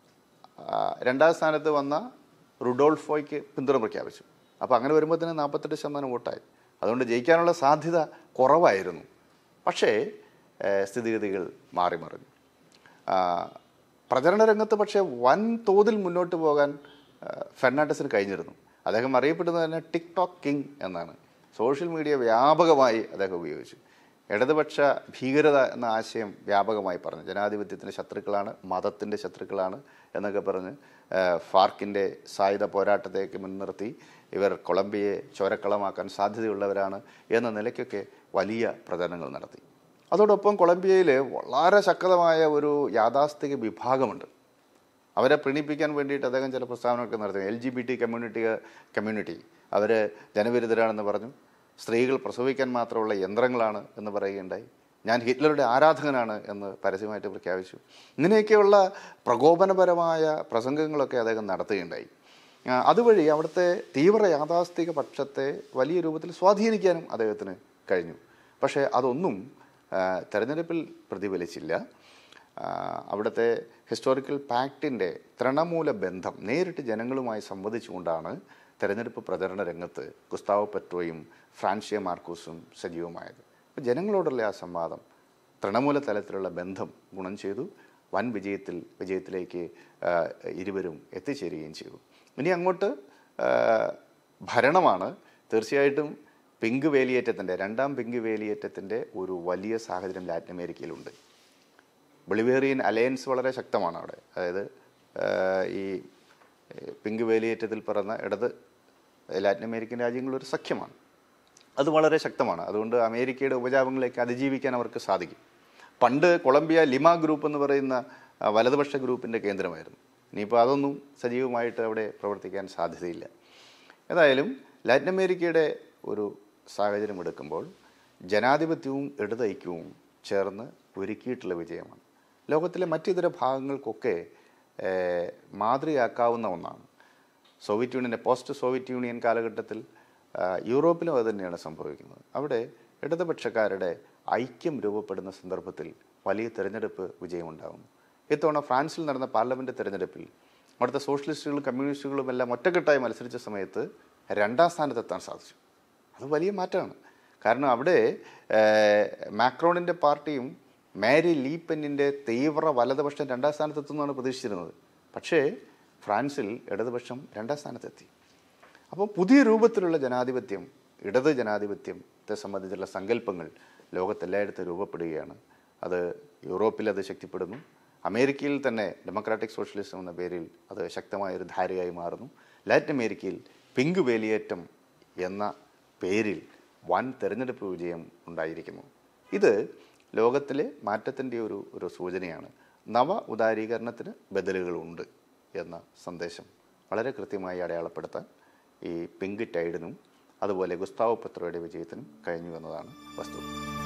ആ, രണ്ടാം സ്ഥാനത്ത് വന്ന റുഡോൾഫോയ്ക്ക് പിന്തുണ പ്രഖ്യാപിച്ചു അപ്പോൾ അങ്ങനെ വരുമ്പോൾ തന്നെ നാൽപ്പത്തെട്ട് ശതമാനം വോട്ടായി അതുകൊണ്ട് ജയിക്കാനുള്ള സാധ്യത കുറവായിരുന്നു പക്ഷേ ഏ, സ്ഥിതിഗതികൾ മാറി മറിഞ്ഞു ആ, പ്രചരണ രംഗത്ത് പക്ഷേ വൻ തോതിൽ മുന്നോട്ട് പോകാൻ ആ, ഫെർണാണ്ടസിന് കഴിഞ്ഞിരുന്നു അദ്ദേഹം അറിയപ്പെടുന്നത് തന്നെ ടിക്ടോക്ക് കിങ് എന്നാണ് സോഷ്യൽ മീഡിയ വ്യാപകമായി അദ്ദേഹം ഉപയോഗിച്ചു ഇടതുപക്ഷ ഭീകരത എന്ന ആശയം വ്യാപകമായി പറഞ്ഞു ജനാധിപത്യത്തിൻ്റെ ശത്രുക്കളാണ് മതത്തിൻ്റെ ശത്രുക്കളാണ് എന്നൊക്കെ പറഞ്ഞ് ആ, ഫാർക്കിൻ്റെ സായുധ പോരാട്ടത്തേക്ക് മുൻനിർത്തി ഇവർ കൊളംബിയയെ ചോരക്കളമാക്കാൻ സാധ്യതയുള്ളവരാണ് എന്ന നിലയ്ക്കൊക്കെ വലിയ പ്രചരണങ്ങൾ നടത്തി അതോടൊപ്പം കൊളംബിയയിൽ വളരെ ശക്തമായ ഒരു യാഥാസ്ഥിക വിഭാഗമുണ്ട് അവരെ പ്രീണിപ്പിക്കാൻ വേണ്ടിയിട്ട് അദ്ദേഹം ചില പ്രസ്താവനകളൊക്കെ നടത്തി L G B T community community അവർ ജനവിരുദ്ധരാണെന്ന് പറഞ്ഞു സ്ത്രീകൾ പ്രസവിക്കാൻ മാത്രമുള്ള യന്ത്രങ്ങളാണ് എന്ന് പറയുകയുണ്ടായി ഞാൻ ഹിറ്റ്ലറുടെ ആരാധകനാണ് എന്ന് പരസ്യമായിട്ട് പ്രഖ്യാപിച്ചു ഇങ്ങനെയൊക്കെയുള്ള പ്രകോപനപരമായ പ്രസംഗങ്ങളൊക്കെ അദ്ദേഹം നടത്തുകയുണ്ടായി ആ, അതുവഴി അവിടുത്തെ തീവ്ര യാഥാസ്ഥിക പക്ഷത്തെ വലിയ രൂപത്തിൽ സ്വാധീനിക്കാനും അദ്ദേഹത്തിന് കഴിഞ്ഞു പക്ഷേ അതൊന്നും ആ, തെരഞ്ഞെടുപ്പിൽ പ്രതിഫലിച്ചില്ല ആ, അവിടുത്തെ ഹിസ്റ്റോറിക്കൽ പാക്റ്റിൻ്റെ തൃണമൂല ബന്ധം നേരിട്ട് ജനങ്ങളുമായി സംവദിച്ചുകൊണ്ടാണ് തെരഞ്ഞെടുപ്പ് പ്രചരണ രംഗത്ത് ഗുസ്താവോ പെട്രോയും ഫ്രാൻഷ്യ മാർക്കൂസും സജീവമായത് അപ്പോൾ ജനങ്ങളോടുള്ള ആ സംവാദം തൃണമൂല തലത്തിലുള്ള ബന്ധം ഗുണം ചെയ്തു വൻ വിജയത്തിൽ വിജയത്തിലേക്ക് ആ, ഇരുവരും എത്തിച്ചേരുകയും ചെയ്തു ഇനി അങ്ങോട്ട് ആ, ഭരണമാണ് തീർച്ചയായിട്ടും പിങ്ക് വേലിയേറ്റത്തിൻ്റെ രണ്ടാം പിങ്ക് വേലിയേറ്റത്തിൻ്റെ ഒരു വലിയ സാഹചര്യം ലാറ്റിൻ അമേരിക്കയിലുണ്ട് ബൊളിവേറിയൻ അലയൻസ് വളരെ ശക്തമാണ് അവിടെ അതായത് ആ, ഈ ഏ, പിങ്ക് വേലിയേറ്റത്തിൽ പിറന്ന ഇടത് ലാറ്റിൻ അമേരിക്കൻ രാജ്യങ്ങളൊരു സഖ്യമാണ് അത് വളരെ ശക്തമാണ് അതുകൊണ്ട് അമേരിക്കയുടെ ഉപജാപങ്ങളേക്ക് അതിജീവിക്കാൻ അവർക്ക് സാധിക്കും പണ്ട് കൊളംബിയ ലിമ ഗ്രൂപ്പ് എന്ന് പറയുന്ന ആ, വലതുപക്ഷ ഗ്രൂപ്പിൻ്റെ കേന്ദ്രമായിരുന്നു ഇനിയിപ്പോൾ അതൊന്നും സജീവമായിട്ട് അവിടെ പ്രവർത്തിക്കാൻ സാധ്യതയില്ല ഏതായാലും ലാറ്റിൻ അമേരിക്കയുടെ ഒരു സാഹചര്യം എടുക്കുമ്പോൾ ജനാധിപത്യവും ഇടതൈക്യവും ചേർന്ന് ഒരുക്കിയിട്ടുള്ള വിജയമാണ് ലോകത്തിലെ മറ്റിതര ഭാഗങ്ങൾക്കൊക്കെ ഏഹ്, മാതൃകയാക്കാവുന്ന ഒന്നാണ് സോവിയറ്റ് യൂണിയൻ്റെ പോസ്റ്റ് സോവിയറ്റ് യൂണിയൻ കാലഘട്ടത്തിൽ ആ, യൂറോപ്പിലും അത് തന്നെയാണ് സംഭവിക്കുന്നത് അവിടെ ഇടതുപക്ഷക്കാരുടെ ഐക്യം രൂപപ്പെടുന്ന സന്ദർഭത്തിൽ വലിയ തിരഞ്ഞെടുപ്പ് വിജയമുണ്ടാകുന്നു ഇത്തവണ ഫ്രാൻസിൽ നടന്ന പാർലമെൻറ്റ് തിരഞ്ഞെടുപ്പിൽ അവിടുത്തെ സോഷ്യലിസ്റ്റുകളും കമ്മ്യൂണിസ്റ്റുകളും എല്ലാം ഒറ്റക്കെട്ടായി മത്സരിച്ച സമയത്ത് രണ്ടാം സ്ഥാനത്തെത്താൻ സാധിച്ചു അത് വലിയ മാറ്റമാണ് കാരണം അവിടെ മാക്രോണിൻ്റെ പാർട്ടിയും മാരി ലീപെന്നിൻ്റെ തീവ്ര വലതുപക്ഷം രണ്ടാം സ്ഥാനത്തെത്തുന്നതാണ് പ്രതീക്ഷിച്ചിരുന്നത് പക്ഷേ ഫ്രാൻസിൽ ഇടതുപക്ഷം രണ്ടാം സ്ഥാനത്തെത്തി അപ്പോൾ പുതിയ രൂപത്തിലുള്ള ജനാധിപത്യം ഇടത് ജനാധിപത്യത്തെ സംബന്ധിച്ചുള്ള സങ്കല്പങ്ങൾ ലോകത്തെല്ലായിടത്തും രൂപപ്പെടുകയാണ് അത് യൂറോപ്പിൽ അത് ശക്തിപ്പെടുന്നു അമേരിക്കയിൽ തന്നെ ഡെമോക്രാറ്റിക് സോഷ്യലിസം എന്ന പേരിൽ അത് ശക്തമായ ഒരു ധാരയായി മാറുന്നു ലാറ്റിൻ അമേരിക്കയിൽ പിങ്ക് വേലിയേറ്റം എന്ന പേരിൽ വൻ തെരഞ്ഞെടുപ്പ് വിജയം ഉണ്ടായിരിക്കുന്നു ഇത് ലോകത്തിലെ മാറ്റത്തിൻ്റെ ഒരു ഒരു സൂചനയാണ് നവ ഉദാരീകരണത്തിന് ബദലുകളുണ്ട് എന്ന സന്ദേശം വളരെ കൃത്യമായി അടയാളപ്പെടുത്താൻ ഈ പിങ്ക് ടൈഡിനും അതുപോലെ ഗുസ്താവോ പെത്രോയുടെ വിജയത്തിനും കഴിഞ്ഞു എന്നതാണ് വസ്തുത